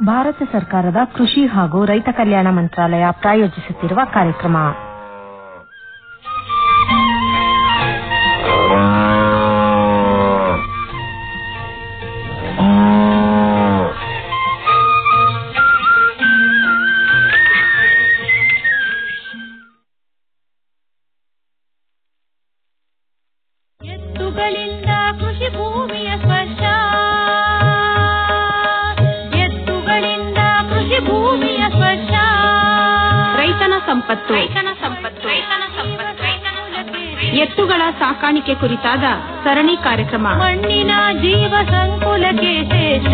ಭಾರತ ಸರ್ಕಾರದ ಕೃಷಿ ಹಾಗೂ ರೈತ ಕಲ್ಯಾಣ ಮಂತ್ರಾಲಯ ಪ್ರಾಯೋಜಿಸುತ್ತಿರುವ ಕಾರ್ಯಕ್ರಮ ಎತ್ತುಗಳಿಂದ ಕೃಷಿ ಭೂಮಿಯ ಸ್ಪರ್ಶ ಎತ್ತುಗಳಿಂದ ಕೃಷಿ ಭೂಮಿಯ ಸ್ಪರ್ಶ ರೈತನ ಸಂಪತ್ತು ರೈತನ ಸಂಪತ್ತು ರೈತನ ಸಂಪತ್ತು ರೈತನ ಸಂಪತ್ತು. ಎತ್ತುಗಳ ಸಾಕಾಣಿಕೆ ಕುರಿತಾದ ಸರಣಿ ಕಾರ್ಯಕ್ರಮ ಮಣ್ಣಿನ ಜೀವ ಸಂಕುಲಕ್ಕೆ ಶೇಷ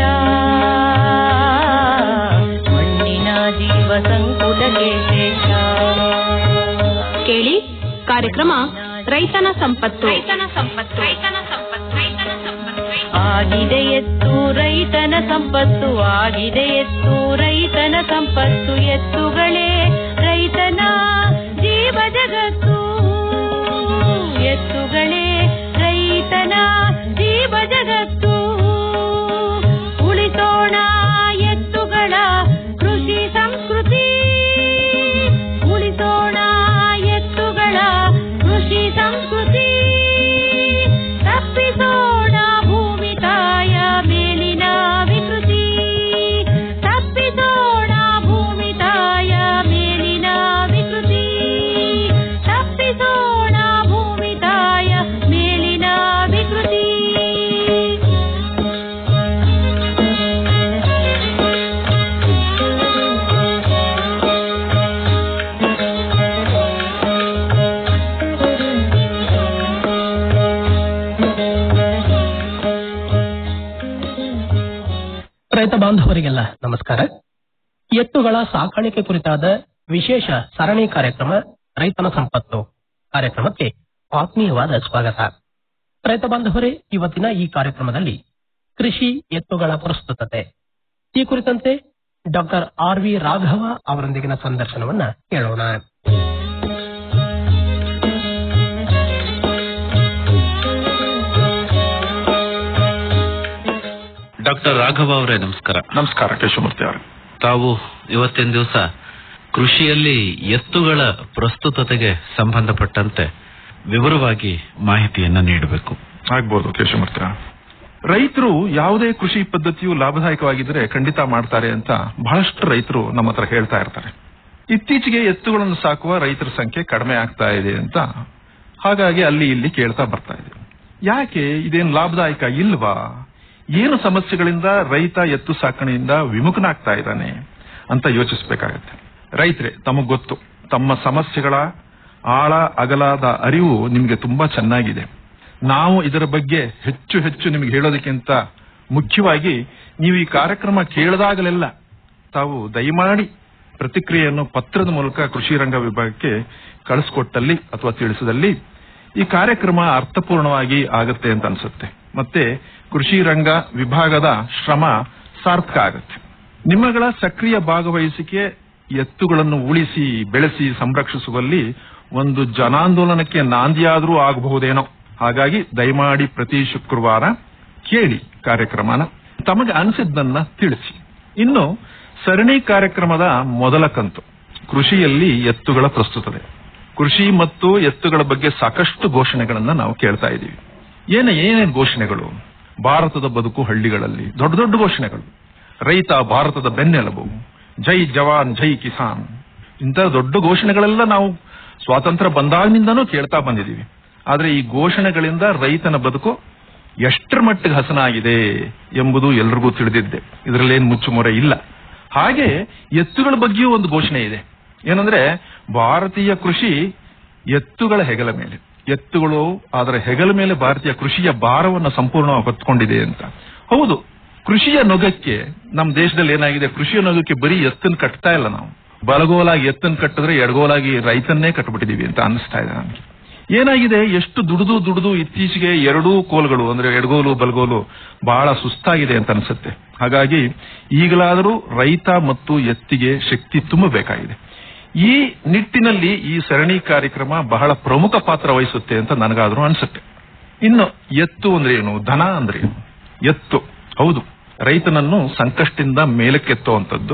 ಮಣ್ಣಿನ ಜೀವ ಸಂಕುಲಕ್ಕೆ ಶೇಷ ಕೇಳಿ ಕಾರ್ಯಕ್ರಮ ರೈತನ ಸಂಪತ್ತು ರೈತನ ಸಂಪತ್ತು ರೈತನ ಸಂಪತ್ತು ರೈತನ ಸಂಪತ್ತು ಆಗಿದೆ ಎತ್ತು ರೈತನ ಸಂಪತ್ತು ಆಗಿದೆ ಎತ್ತು ರೈತನ ಸಂಪತ್ತು ಎತ್ತುಗಳೇ ರೈತನ ಜೀವ ಜಗತ್ತು ಎತ್ತುಗಳೇ ರೈತನ ಜೀವ ಜಗತ್ತು ಉಳಿಸೋಣ ಎತ್ತುಗಳ ಕೃಷಿ ಸಂಸ್ಕೃತಿ ಉಳಿಸೋಣ ಎತ್ತುಗಳ ಕೃಷಿ ಸಂಸ್ಕೃತಿ ತಪ್ಪಿಸೋಣ ಭೂಮಿ ತಾಯ ಮೇಲಿನ ವಿಕೃತಿ ತಪ್ಪಿಸೋಣ ಭೂಮಿ ತಾಯ ಮೇಲಿನ ವಿಕೃತಿ ತಪ್ಪಿಸೋಣ ಭೂಮಿ ತಾಯ ಮೇಲಿನ ವಿಕೃತಿ ರೈತ ಬಾಂಧವರಿಗೆಲ್ಲ ನಮಸ್ಕಾರ ಎತ್ತುಗಳ ಸಾಕಾಣಿಕೆ ಕುರಿತಾದ ವಿಶೇಷ ಸರಣಿ ಕಾರ್ಯಕ್ರಮ ರೈತನ ಸಂಪತ್ತು ಕಾರ್ಯಕ್ರಮಕ್ಕೆ ಆತ್ಮೀಯವಾದ ಸ್ವಾಗತ ರೈತ ಬಾಂಧವರೇ ಇವತ್ತಿನ ಈ ಕಾರ್ಯಕ್ರಮದಲ್ಲಿ ಕೃಷಿ ಎತ್ತುಗಳ ಪ್ರಸ್ತುತತೆ ಈ ಕುರಿತಂತೆ ಡಾಕ್ಟರ್ ಆರ್ ವಿ ರಾಘವ ಅವರೊಂದಿಗಿನ ಸಂದರ್ಶನವನ್ನ ಕೇಳೋಣ ಡಾಕ್ಟರ್ ರಾಘವ ಅವರೇ ನಮಸ್ಕಾರ ನಮಸ್ಕಾರ ಕೇಶವಮೂರ್ತಿ ಅವರೇ ತಾವು ಇವತ್ತಿನ ದಿವಸ ಕೃಷಿಯಲ್ಲಿ ಎತ್ತುಗಳ ಪ್ರಸ್ತುತತೆಗೆ ಸಂಬಂಧಪಟ್ಟಂತೆ ವಿವರವಾಗಿ ಮಾಹಿತಿಯನ್ನ ನೀಡಬೇಕು ಆಗ್ಬೋದು ಕೇಶವಮೂರ್ತಿ ಅವರೇ. ರೈತರು ಯಾವುದೇ ಕೃಷಿ ಪದ್ಧತಿಯು ಲಾಭದಾಯಕವಾಗಿದ್ದರೆ ಖಂಡಿತ ಮಾಡ್ತಾರೆ ಅಂತ ಬಹಳಷ್ಟು ರೈತರು ನಮ್ಮ ಹತ್ರ ಹೇಳ್ತಾ ಇರ್ತಾರೆ ಇತ್ತೀಚೆಗೆ ಎತ್ತುಗಳನ್ನು ಸಾಕುವ ರೈತರ ಸಂಖ್ಯೆ ಕಡಿಮೆ ಆಗ್ತಾ ಇದೆ ಅಂತ ಹಾಗಾಗಿ ಅಲ್ಲಿ ಇಲ್ಲಿ ಕೇಳ್ತಾ ಬರ್ತಾ ಇದೆ ಯಾಕೆ ಇದೇನು ಲಾಭದಾಯಕ ಇಲ್ವಾ ಏನು ಸಮಸ್ಯೆಗಳಿಂದ ರೈತ ಎತ್ತು ಸಾಕಣೆಯಿಂದ ವಿಮುಖನಾಗ್ತಾ ಇದ್ದಾನೆ ಅಂತ ಯೋಚಿಸಬೇಕಾಗತ್ತೆ ರೈತರೇ ತಮಗ್ ಗೊತ್ತು ತಮ್ಮ ಸಮಸ್ಯೆಗಳ ಆಳ ಅಗಲಾದ ಅರಿವು ನಿಮಗೆ ತುಂಬಾ ಚೆನ್ನಾಗಿದೆ ನಾವು ಇದರ ಬಗ್ಗೆ ಹೆಚ್ಚು ಹೆಚ್ಚು ನಿಮಗೆ ಹೇಳೋದಕ್ಕಿಂತ ಮುಖ್ಯವಾಗಿ ನೀವು ಈ ಕಾರ್ಯಕ್ರಮ ಕೇಳಿದಾಗಲೆಲ್ಲ ತಾವು ದಯಮಾಡಿ ಪ್ರತಿಕ್ರಿಯೆಯನ್ನು ಪತ್ರದ ಮೂಲಕ ಕೃಷಿ ರಂಗ ವಿಭಾಗಕ್ಕೆ ಕಳಿಸ್ಕೊಟ್ಟಲ್ಲಿ ಅಥವಾ ತಿಳಿಸಿದಲ್ಲಿ ಈ ಕಾರ್ಯಕ್ರಮ ಅರ್ಥಪೂರ್ಣವಾಗಿ ಆಗತ್ತೆ ಅಂತ ಅನ್ಸುತ್ತೆ ಮತ್ತೆ ಕೃಷಿ ರಂಗ ವಿಭಾಗದ ಶ್ರಮ ಸಾರ್ಥಕ ಆಗತ್ತೆ ನಿಮ್ಮಗಳ ಸಕ್ರಿಯ ಭಾಗವಹಿಸಿಕೆ ಎತ್ತುಗಳನ್ನು ಉಳಿಸಿ ಬೆಳೆಸಿ ಸಂರಕ್ಷಿಸುವಲ್ಲಿ ಒಂದು ಜನಾಂದೋಲನಕ್ಕೆ ನಾಂದಿಯಾದರೂ ಆಗಬಹುದೇನೋ ಹಾಗಾಗಿ ದಯಮಾಡಿ ಪ್ರತಿ ಶುಕ್ರವಾರ ಕೇಳಿ ಕಾರ್ಯಕ್ರಮನ ತಮಗೆ ಅನಿಸಿದ್ದನ್ನ ತಿಳಿಸಿ ಇನ್ನು ಸರಣಿ ಕಾರ್ಯಕ್ರಮದ ಮೊದಲ ಕಂತು ಕೃಷಿಯಲ್ಲಿ ಎತ್ತುಗಳ ಪ್ರಸ್ತುತತೆ ಕೃಷಿ ಮತ್ತು ಎತ್ತುಗಳ ಬಗ್ಗೆ ಸಾಕಷ್ಟು ಘೋಷಣೆಗಳನ್ನ ನಾವು ಕೇಳ್ತಾ ಇದ್ದೀವಿ ಏನ ಏನೇನು ಘೋಷಣೆಗಳು ಭಾರತದ ಬದುಕು ಹಳ್ಳಿಗಳಲ್ಲಿ ದೊಡ್ಡ ದೊಡ್ಡ ಘೋಷಣೆಗಳು ರೈತ ಭಾರತದ ಬೆನ್ನೆಲುಬು ಜೈ ಜವಾನ್ ಜೈ ಕಿಸಾನ್ ಇಂಥ ದೊಡ್ಡ ಘೋಷಣೆಗಳೆಲ್ಲ ನಾವು ಸ್ವಾತಂತ್ರ್ಯ ಬಂದಾಗಿನಿಂದನೂ ಕೇಳ್ತಾ ಬಂದಿದ್ದೀವಿ ಆದ್ರೆ ಈ ಘೋಷಣೆಗಳಿಂದ ರೈತನ ಬದುಕು ಎಷ್ಟರ ಮಟ್ಟಿಗೆ ಹಸನಾಗಿದೆ ಎಂಬುದು ಎಲ್ರಿಗೂ ತಿಳಿದಿದ್ದೆ ಇದರಲ್ಲೇನು ಮುಚ್ಚುಮೊರೆ ಇಲ್ಲ ಹಾಗೆ ಎತ್ತುಗಳ ಬಗ್ಗೆಯೂ ಒಂದು ಘೋಷಣೆ ಇದೆ ಏನಂದ್ರೆ ಭಾರತೀಯ ಕೃಷಿ ಎತ್ತುಗಳ ಹೆಗಲ ಮೇಲೆ ಎತ್ತುಗಳು ಅದರ ಹೆಗಲ ಮೇಲೆ ಭಾರತೀಯ ಕೃಷಿಯ ಭಾರವನ್ನು ಸಂಪೂರ್ಣವಾಗಿ ಹೊತ್ಕೊಂಡಿದೆ ಅಂತ ಹೌದು ಕೃಷಿಯ ನೊಗಕ್ಕೆ ನಮ್ಮ ದೇಶದಲ್ಲಿ ಏನಾಗಿದೆ ಕೃಷಿಯ ನೊಗಕ್ಕೆ ಬರೀ ಎತ್ತನ್ನು ಕಟ್ತಾ ಇಲ್ಲ ನಾವು ಬಲಗೋಲಾಗಿ ಎತ್ತನ್ನು ಕಟ್ಟಿದ್ರೆ ಎಡಗೋಲಾಗಿ ರೈತನ್ನೇ ಕಟ್ಬಿಟ್ಟಿದೀವಿ ಅಂತ ಅನಿಸ್ತಾ ಇದೆ ನನಗೆ ಏನಾಗಿದೆ ಎಷ್ಟು ದುಡಿದು ದುಡಿದು ಇತ್ತೀಚೆಗೆ ಎರಡೂ ಕೋಲ್ಗಳು ಅಂದ್ರೆ ಎಡಗೋಲು ಬಲಗೋಲು ಬಹಳ ಸುಸ್ತಾಗಿದೆ ಅಂತ ಅನ್ಸುತ್ತೆ ಹಾಗಾಗಿ ಈಗಲಾದರೂ ರೈತ ಮತ್ತು ಎತ್ತಿಗೆ ಶಕ್ತಿ ತುಂಬಬೇಕಾಗಿದೆ ಈ ನಿಟ್ಟಿನಲ್ಲಿ ಈ ಸರಣಿ ಕಾರ್ಯಕ್ರಮ ಬಹಳ ಪ್ರಮುಖ ಪಾತ್ರ ವಹಿಸುತ್ತೆ ಅಂತ ನನಗಾದ್ರೂ ಅನ್ಸುತ್ತೆ ಇನ್ನು ಎತ್ತು ಅಂದ್ರೆ ಏನು ದನ ಅಂದ್ರೆ ಏನು ಎತ್ತು ಹೌದು ರೈತನನ್ನು ಸಂಕಷ್ಟದಿಂದ ಮೇಲಕ್ಕೆತ್ತುವಂಥದ್ದು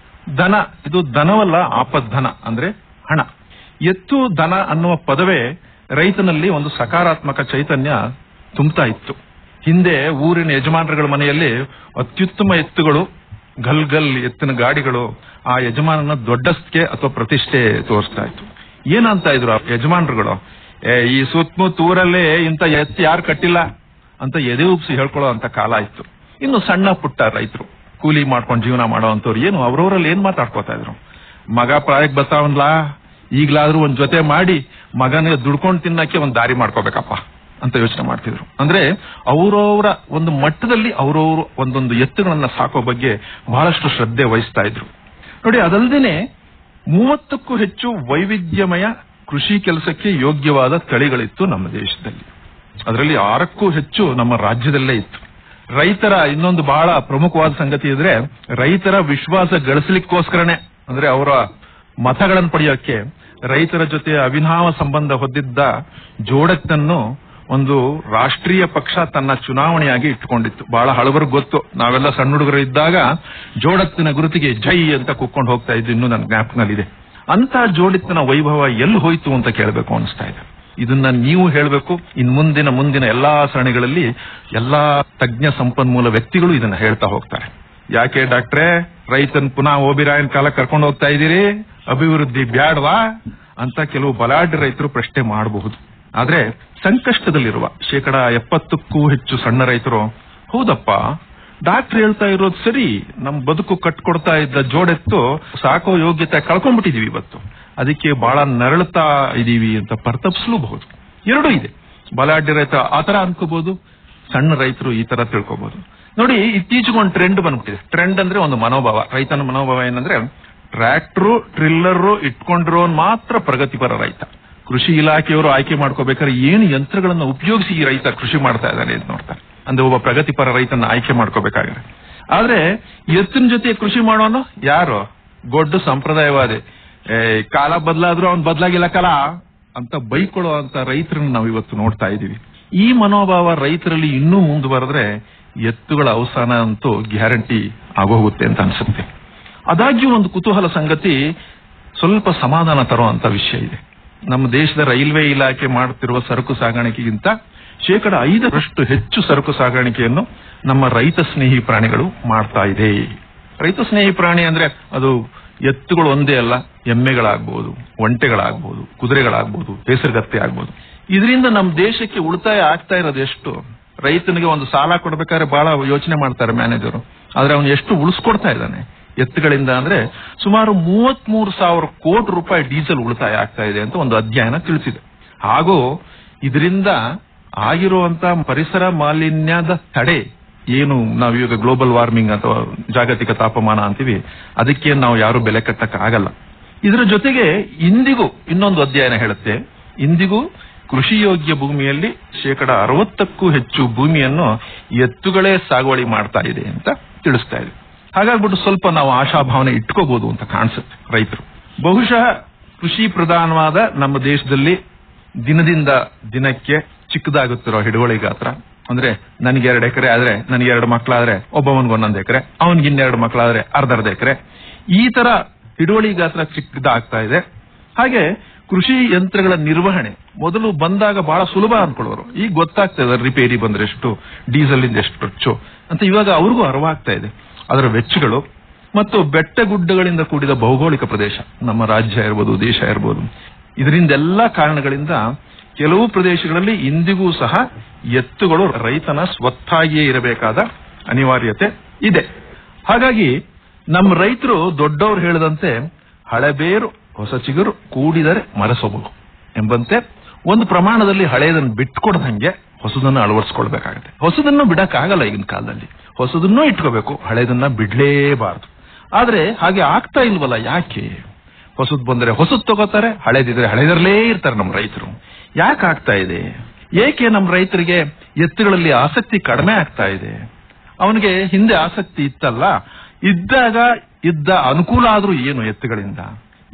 ದನ ಇದು ದನವಲ್ಲ ಆಪದ್ದನ ಅಂದ್ರೆ ಹಣ ಎತ್ತು ದನ ಅನ್ನುವ ಪದವೇ ರೈತನಲ್ಲಿ ಒಂದು ಸಕಾರಾತ್ಮಕ ಚೈತನ್ಯ ತುಂಬುತ್ತಾ ಇತ್ತು ಹಿಂದೆ ಊರಿನ ಯಜಮಾನರುಗಳ ಮನೆಯಲ್ಲಿ ಅತ್ಯುತ್ತಮ ಎತ್ತುಗಳು ಗಲ್ ಗಲ್ ಎತ್ತಿನ ಗಾಡಿಗಳು ಆ ಯಜಮಾನನ ದೊಡ್ಡಸ್ತಿಕೆ ಅಥವಾ ಪ್ರತಿಷ್ಠೆ ತೋರಿಸ್ತಾ ಇತ್ತು ಏನಂತ ಇದ್ರು ಆ ಯಜಮಾನರುಗಳು ಏ ಈ ಸುತ್ತಮುತ್ತ ಊರಲ್ಲೇ ಇಂಥ ಎತ್ತು ಯಾರು ಕಟ್ಟಿಲ್ಲ ಅಂತ ಎದೆ ಉಪ್ಸಿ ಹೇಳ್ಕೊಳ್ಳೋ ಅಂತ ಕಾಲ ಇತ್ತು ಇನ್ನು ಸಣ್ಣ ಪುಟ್ಟ ರೈತರು ಕೂಲಿ ಮಾಡ್ಕೊಂಡು ಜೀವನ ಮಾಡೋವಂಥವ್ರು ಏನು ಅವ್ರವ್ರಲ್ಲಿ ಏನ್ ಮಾತಾಡ್ಕೋತಾ ಇದ್ರು ಮಗ ಪ್ರಾಯಕ್ಕೆ ಬರ್ತಾವನ್ಲಾ ಈಗ್ಲಾದ್ರೂ ಒಂದ್ ಜೊತೆ ಮಾಡಿ ಮಗನಿಗೆ ದುಡ್ಕೊಂಡು ತಿನ್ನಕ್ಕೆ ಒಂದ್ ದಾರಿ ಮಾಡ್ಕೋಬೇಕಪ್ಪ ಅಂತ ಯೋಚನೆ ಮಾಡ್ತಿದ್ರು ಅಂದ್ರೆ ಅವರವರ ಒಂದು ಮಟ್ಟದಲ್ಲಿ ಅವರವರು ಒಂದೊಂದು ಎತ್ತುಗಳನ್ನ ಸಾಕೋ ಬಗ್ಗೆ ಬಹಳಷ್ಟು ಶ್ರದ್ಧೆ ವಹಿಸ್ತಾ ಇದ್ರು ನೋಡಿ ಅದಲ್ಲದೇನೆ ಮೂವತ್ತಕ್ಕೂ ಹೆಚ್ಚು ವೈವಿಧ್ಯಮಯ ಕೃಷಿ ಕೆಲಸಕ್ಕೆ ಯೋಗ್ಯವಾದ ತಳಿಗಳಿತ್ತು ನಮ್ಮ ದೇಶದಲ್ಲಿ ಅದರಲ್ಲಿ ಆರಕ್ಕೂ ಹೆಚ್ಚು ನಮ್ಮ ರಾಜ್ಯದಲ್ಲೇ ಇತ್ತು ರೈತರ ಇನ್ನೊಂದು ಬಹಳ ಪ್ರಮುಖವಾದ ಸಂಗತಿ ಇದ್ರೆ ರೈತರ ವಿಶ್ವಾಸ ಗಳಿಸಲಿಕ್ಕೋಸ್ಕರನೇ ಅಂದ್ರೆ ಅವರ ಮತಗಳನ್ನು ಪಡೆಯೋಕೆ ರೈತರ ಜೊತೆ ಅವಿನಾವ ಸಂಬಂಧ ಹೊಂದಿದ್ದ ಜೋಡತ್ತನ್ನು ಒಂದು ರಾಷ್ಟ್ರೀಯ ಪಕ್ಷ ತನ್ನ ಚುನಾವಣೆಯಾಗಿ ಇಟ್ಟುಕೊಂಡಿತ್ತು ಬಹಳ ಹಳಬರು ಗೊತ್ತು ನಾವೆಲ್ಲ ಸಣ್ಣ ಹುಡುಗರು ಇದ್ದಾಗ ಜೋಡತ್ತಿನ ಗುರುತಿಗೆ ಜೈ ಅಂತ ಕುಕ್ಕೊಂಡು ಹೋಗ್ತಾ ಇದ್ದು ಇನ್ನೂ ನನ್ನ ಜ್ಞಾಪಕನಲ್ಲಿದೆ ಅಂತ ಜೋಡಿತ್ತಿನ ವೈಭವ ಎಲ್ಲಿ ಹೋಯ್ತು ಅಂತ ಕೇಳಬೇಕು ಅನಿಸ್ತಾ ಇದೆ ಇದನ್ನ ನೀವು ಹೇಳಬೇಕು ಇನ್ ಮುಂದಿನ ಮುಂದಿನ ಎಲ್ಲಾ ಸರಣಿಗಳಲ್ಲಿ ಎಲ್ಲಾ ತಜ್ಞ ಸಂಪನ್ಮೂಲ ವ್ಯಕ್ತಿಗಳು ಇದನ್ನ ಹೇಳ್ತಾ ಹೋಗ್ತಾರೆ ಯಾಕೆ ಡಾಕ್ಟ್ರೇ ರೈತನ್ ಪುನಃ ಓಬಿರಾಯನ್ ಕಾಲ ಕರ್ಕೊಂಡು ಹೋಗ್ತಾ ಇದ್ದೀರಿ ಅಭಿವೃದ್ಧಿ ಬ್ಯಾಡ್ವಾ ಅಂತ ಕೆಲವು ಬಲಾಢ್ಯ ರೈತರು ಪ್ರಶ್ನೆ ಮಾಡಬಹುದು ಆದ್ರೆ ಸಂಕಷ್ಟದಲ್ಲಿರುವ ಶೇಕಡ ಎಪ್ಪತ್ತಕ್ಕೂ ಹೆಚ್ಚು ಸಣ್ಣ ರೈತರು ಹೌದಪ್ಪ ಡಾಕ್ಟರ್ ಹೇಳ್ತಾ ಇರೋದು ಸರಿ ನಮ್ ಬದುಕು ಕಟ್ಕೊಡ್ತಾ ಇದ್ದ ಜೋಡೆತ್ತು ಸಾಕೋ ಯೋಗ್ಯತೆ ಕಳ್ಕೊಂಡ್ಬಿಟ್ಟಿದೀವಿ ಇವತ್ತು ಅದಕ್ಕೆ ಬಹಳ ನರಳುತ್ತಾ ಇದೀವಿ ಅಂತ ಪರ್ತಪಿಸಲೂಬಹುದು ಎರಡೂ ಇದೆ ಬಲಾಢ್ಯ ರೈತ ಆತರ ಅನ್ಕೋಬಹುದು ಸಣ್ಣ ರೈತರು ಈ ತರ ತಿಳ್ಕೊಬಹುದು ನೋಡಿ ಇತ್ತೀಚೆಗೆ ಒಂದು ಟ್ರೆಂಡ್ ಬಂದ್ಬಿಟ್ಟಿದೆ ಟ್ರೆಂಡ್ ಅಂದ್ರೆ ಒಂದು ಮನೋಭಾವ ರೈತನ ಮನೋಭಾವ ಏನಂದ್ರೆ ಟ್ರ್ಯಾಕ್ಟರ್ ಟ್ರಿಲ್ಲರ್ ಇಟ್ಕೊಂಡಿರೋನ್ ಮಾತ್ರ ಪ್ರಗತಿಪರ ರೈತ ಕೃಷಿ ಇಲಾಖೆಯವರು ಆಯ್ಕೆ ಮಾಡ್ಕೋಬೇಕಾದ್ರೆ ಏನು ಯಂತ್ರಗಳನ್ನ ಉಪಯೋಗಿಸಿ ಈ ರೈತ ಕೃಷಿ ಮಾಡ್ತಾ ಇದ್ದಾನೆ ಅಂತ ನೋಡ್ತಾರೆ ಅಂದ್ರೆ ಒಬ್ಬ ಪ್ರಗತಿಪರ ರೈತನ ಆಯ್ಕೆ ಮಾಡ್ಕೋಬೇಕಾದ್ರೆ ಆದ್ರೆ ಎತ್ತಿನ ಜೊತೆ ಕೃಷಿ ಮಾಡೋನು ಯಾರು ಗೊಡ್ಡ ಸಂಪ್ರದಾಯವಾದಿ ಏ, ಕಾಲ ಬದಲಾದ್ರೂ ಅವ್ನ್ ಬದಲಾಗಿಲ್ಲ ಕಾಲ ಅಂತ ಬೈಕೊಳ್ಳೋ ಅಂತ ರೈತರನ್ನ ನಾವು ಇವತ್ತು ನೋಡ್ತಾ ಇದೀವಿ ಈ ಮನೋಭಾವ ರೈತರಲ್ಲಿ ಇನ್ನೂ ಮುಂದುವರೆದ್ರೆ ಎತ್ತುಗಳ ಅವಸಾನ ಅಂತೂ ಗ್ಯಾರಂಟಿ ಆಗೋಗುತ್ತೆ ಅಂತ ಅನ್ಸುತ್ತೆ ಆದಾಗ್ಯೂ ಒಂದು ಕುತೂಹಲ ಸಂಗತಿ ಸ್ವಲ್ಪ ಸಮಾಧಾನ ತರುವಂತ ವಿಷಯ ಇದೆ ನಮ್ಮ ದೇಶದ ರೈಲ್ವೆ ಇಲಾಖೆ ಮಾಡುತ್ತಿರುವ ಸರಕು ಸಾಗಾಣಿಕೆಗಿಂತ ಶೇಕಡ ಐದರಷ್ಟು ಹೆಚ್ಚು ಸರಕು ಸಾಗಾಣಿಕೆಯನ್ನು ನಮ್ಮ ರೈತ ಸ್ನೇಹಿ ಪ್ರಾಣಿಗಳು ಮಾಡ್ತಾ ಇದೆ ರೈತ ಸ್ನೇಹಿ ಪ್ರಾಣಿ ಅಂದ್ರೆ ಅದು ಎತ್ತುಗಳು ಒಂದೇ ಅಲ್ಲ ಎಮ್ಮೆಗಳಾಗ್ಬಹುದು ಒಂಟೆಗಳಾಗ್ಬಹುದು ಕುದುರೆಗಳಾಗ್ಬಹುದು ಹೆಸರುಗತ್ತೆ ಆಗ್ಬಹುದು ಇದರಿಂದ ನಮ್ಮ ದೇಶಕ್ಕೆ ಉಳಿತಾಯ ಆಗ್ತಾ ಇರೋದು ಎಷ್ಟು ರೈತನಿಗೆ ಒಂದು ಸಾಲ ಕೊಡ್ಬೇಕಾದ್ರೆ ಬಹಳ ಯೋಚನೆ ಮಾಡ್ತಾರೆ ಮ್ಯಾನೇಜರ್ ಆದ್ರೆ ಅವನು ಎಷ್ಟು ಉಳಿಸ್ಕೊಡ್ತಾ ಇದ್ದಾನೆ ಎತ್ತುಗಳಿಂದ ಅಂದ್ರೆ ಸುಮಾರು ಮೂವತ್ತ್ ಮೂರು ಸಾವಿರ ಕೋಟಿ ರೂಪಾಯಿ ಡೀಸೆಲ್ ಉಳಿತಾಯ ಆಗ್ತಾ ಇದೆ ಅಂತ ಒಂದು ಅಧ್ಯಯನ ತಿಳಿಸಿದೆ ಹಾಗೂ ಇದರಿಂದ ಆಗಿರುವಂತ ಪರಿಸರ ಮಾಲಿನ್ಯದ ತಡೆ ಏನು ನಾವು ಈಗ ಗ್ಲೋಬಲ್ ವಾರ್ಮಿಂಗ್ ಅಥವಾ ಜಾಗತಿಕ ತಾಪಮಾನ ಅಂತೀವಿ ಅದಕ್ಕೆ ನಾವು ಯಾರು ಬೆಲೆ ಕಟ್ಟಕ್ ಆಗಲ್ಲ ಇದರ ಜೊತೆಗೆ ಇಂದಿಗೂ ಇನ್ನೊಂದು ಅಧ್ಯಯನ ಹೇಳುತ್ತೆ ಇಂದಿಗೂ ಕೃಷಿ ಯೋಗ್ಯ ಭೂಮಿಯಲ್ಲಿ ಶೇಕಡ ಅರವತ್ತಕ್ಕೂ ಹೆಚ್ಚು ಭೂಮಿಯನ್ನು ಎತ್ತುಗಳೇ ಸಾಗುವಳಿ ಮಾಡ್ತಾ ಇದೆ ಅಂತ ತಿಳಿಸ್ತಾ ಇದೆ ಹಾಗಾಗ್ಬಿಟ್ಟು ಸ್ವಲ್ಪ ನಾವು ಆಶಾಭಾವನೆ ಇಟ್ಕೋಬಹುದು ಅಂತ ಕಾಣಿಸುತ್ತೆ ರೈತರು ಬಹುಶಃ ಕೃಷಿ ಪ್ರಧಾನವಾದ ನಮ್ಮ ದೇಶದಲ್ಲಿ ದಿನದಿಂದ ದಿನಕ್ಕೆ ಚಿಕ್ಕದಾಗುತ್ತಿರೋ ಹಿಡುವಳಿ ಗಾತ್ರ ಅಂದ್ರೆ ನನಗೆ ಎರಡು ಎಕರೆ ಆದ್ರೆ ನನಗೆ ಎರಡು ಮಕ್ಕಳಾದ್ರೆ ಒಬ್ಬವನ್ಗೆ ಒಂದೊಂದು ಎಕರೆ ಅವನ್ಗೆ ಇನ್ನೆರಡು ಮಕ್ಕಳಾದ್ರೆ ಅರ್ಧ ಅರ್ಧ ಎಕರೆ ಈ ತರ ಹಿಡುವಳಿ ಗಾತ್ರ ಚಿಕ್ಕದಾಗ್ತಾ ಇದೆ ಹಾಗೆ ಕೃಷಿ ಯಂತ್ರಗಳ ನಿರ್ವಹಣೆ ಮೊದಲು ಬಂದಾಗ ಬಹಳ ಸುಲಭ ಅನ್ಕೊಳ್ಳೋರು ಈಗ ಗೊತ್ತಾಗ್ತಾ ಇದೆ ರಿಪೇರಿ ಬಂದ್ರೆ ಎಷ್ಟು ಡೀಸೆಲ್ ಇಂದ ಎಷ್ಟು ಖರ್ಚು ಅಂತ ಇವಾಗ ಅವ್ರಿಗೂ ಅರಿವಾಗ್ತಾ ಇದೆ ಅದರ ವೆಚ್ಚಗಳು ಮತ್ತು ಬೆಟ್ಟ ಗುಡ್ಡಗಳಿಂದ ಕೂಡಿದ ಭೌಗೋಳಿಕ ಪ್ರದೇಶ ನಮ್ಮ ರಾಜ್ಯ ಇರ್ಬೋದು ದೇಶ ಇರ್ಬೋದು ಇದರಿಂದೆಲ್ಲ ಕಾರಣಗಳಿಂದ ಕೆಲವು ಪ್ರದೇಶಗಳಲ್ಲಿ ಇಂದಿಗೂ ಸಹ ಎತ್ತುಗಳು ರೈತನ ಸ್ವತ್ತಾಗಿಯೇ ಇರಬೇಕಾದ ಅನಿವಾರ್ಯತೆ ಇದೆ ಹಾಗಾಗಿ ನಮ್ಮ ರೈತರು ದೊಡ್ಡವರು ಹೇಳದಂತೆ ಹಳೆಬೇರು ಹೊಸ ಚಿಗುರು ಕೂಡಿದರೆ ಮರಸೊಬಗು ಎಂಬಂತೆ ಒಂದು ಪ್ರಮಾಣದಲ್ಲಿ ಹಳೆಯದನ್ನು ಬಿಟ್ಕೊಡ್ದಂಗೆ ಹೊಸದನ್ನು ಅಳವಡಿಸ್ಕೊಳ್ಬೇಕಾಗತ್ತೆ ಹೊಸದನ್ನು ಬಿಡಕ್ಕಾಗಲ್ಲ ಈಗಿನ ಕಾಲದಲ್ಲಿ ಹೊಸದನ್ನೂ ಇಟ್ಕೋಬೇಕು ಹಳೆಯದನ್ನ ಬಿಡ್ಲೇಬಾರದು ಆದ್ರೆ ಹಾಗೆ ಆಗ್ತಾ ಇಲ್ವಲ್ಲ ಯಾಕೆ ಹೊಸದ್ ಬಂದ್ರೆ ಹೊಸದ್ ತಗೋತಾರೆ ಹಳೇದಿದ್ರೆ ಹಳೇದರಲ್ಲೇ ಇರ್ತಾರೆ ನಮ್ಮ ರೈತರು ಯಾಕೆ ಆಗ್ತಾ ಇದೆ ಏಕೆ ನಮ್ಮ ರೈತರಿಗೆ ಎತ್ತುಗಳಲ್ಲಿ ಆಸಕ್ತಿ ಕಡಿಮೆ ಆಗ್ತಾ ಇದೆ ಅವನಿಗೆ ಹಿಂದೆ ಆಸಕ್ತಿ ಇತ್ತಲ್ಲ ಇದ್ದಾಗ ಇದ್ದ ಅನುಕೂಲ ಆದ್ರೂ ಏನು ಎತ್ತುಗಳಿಂದ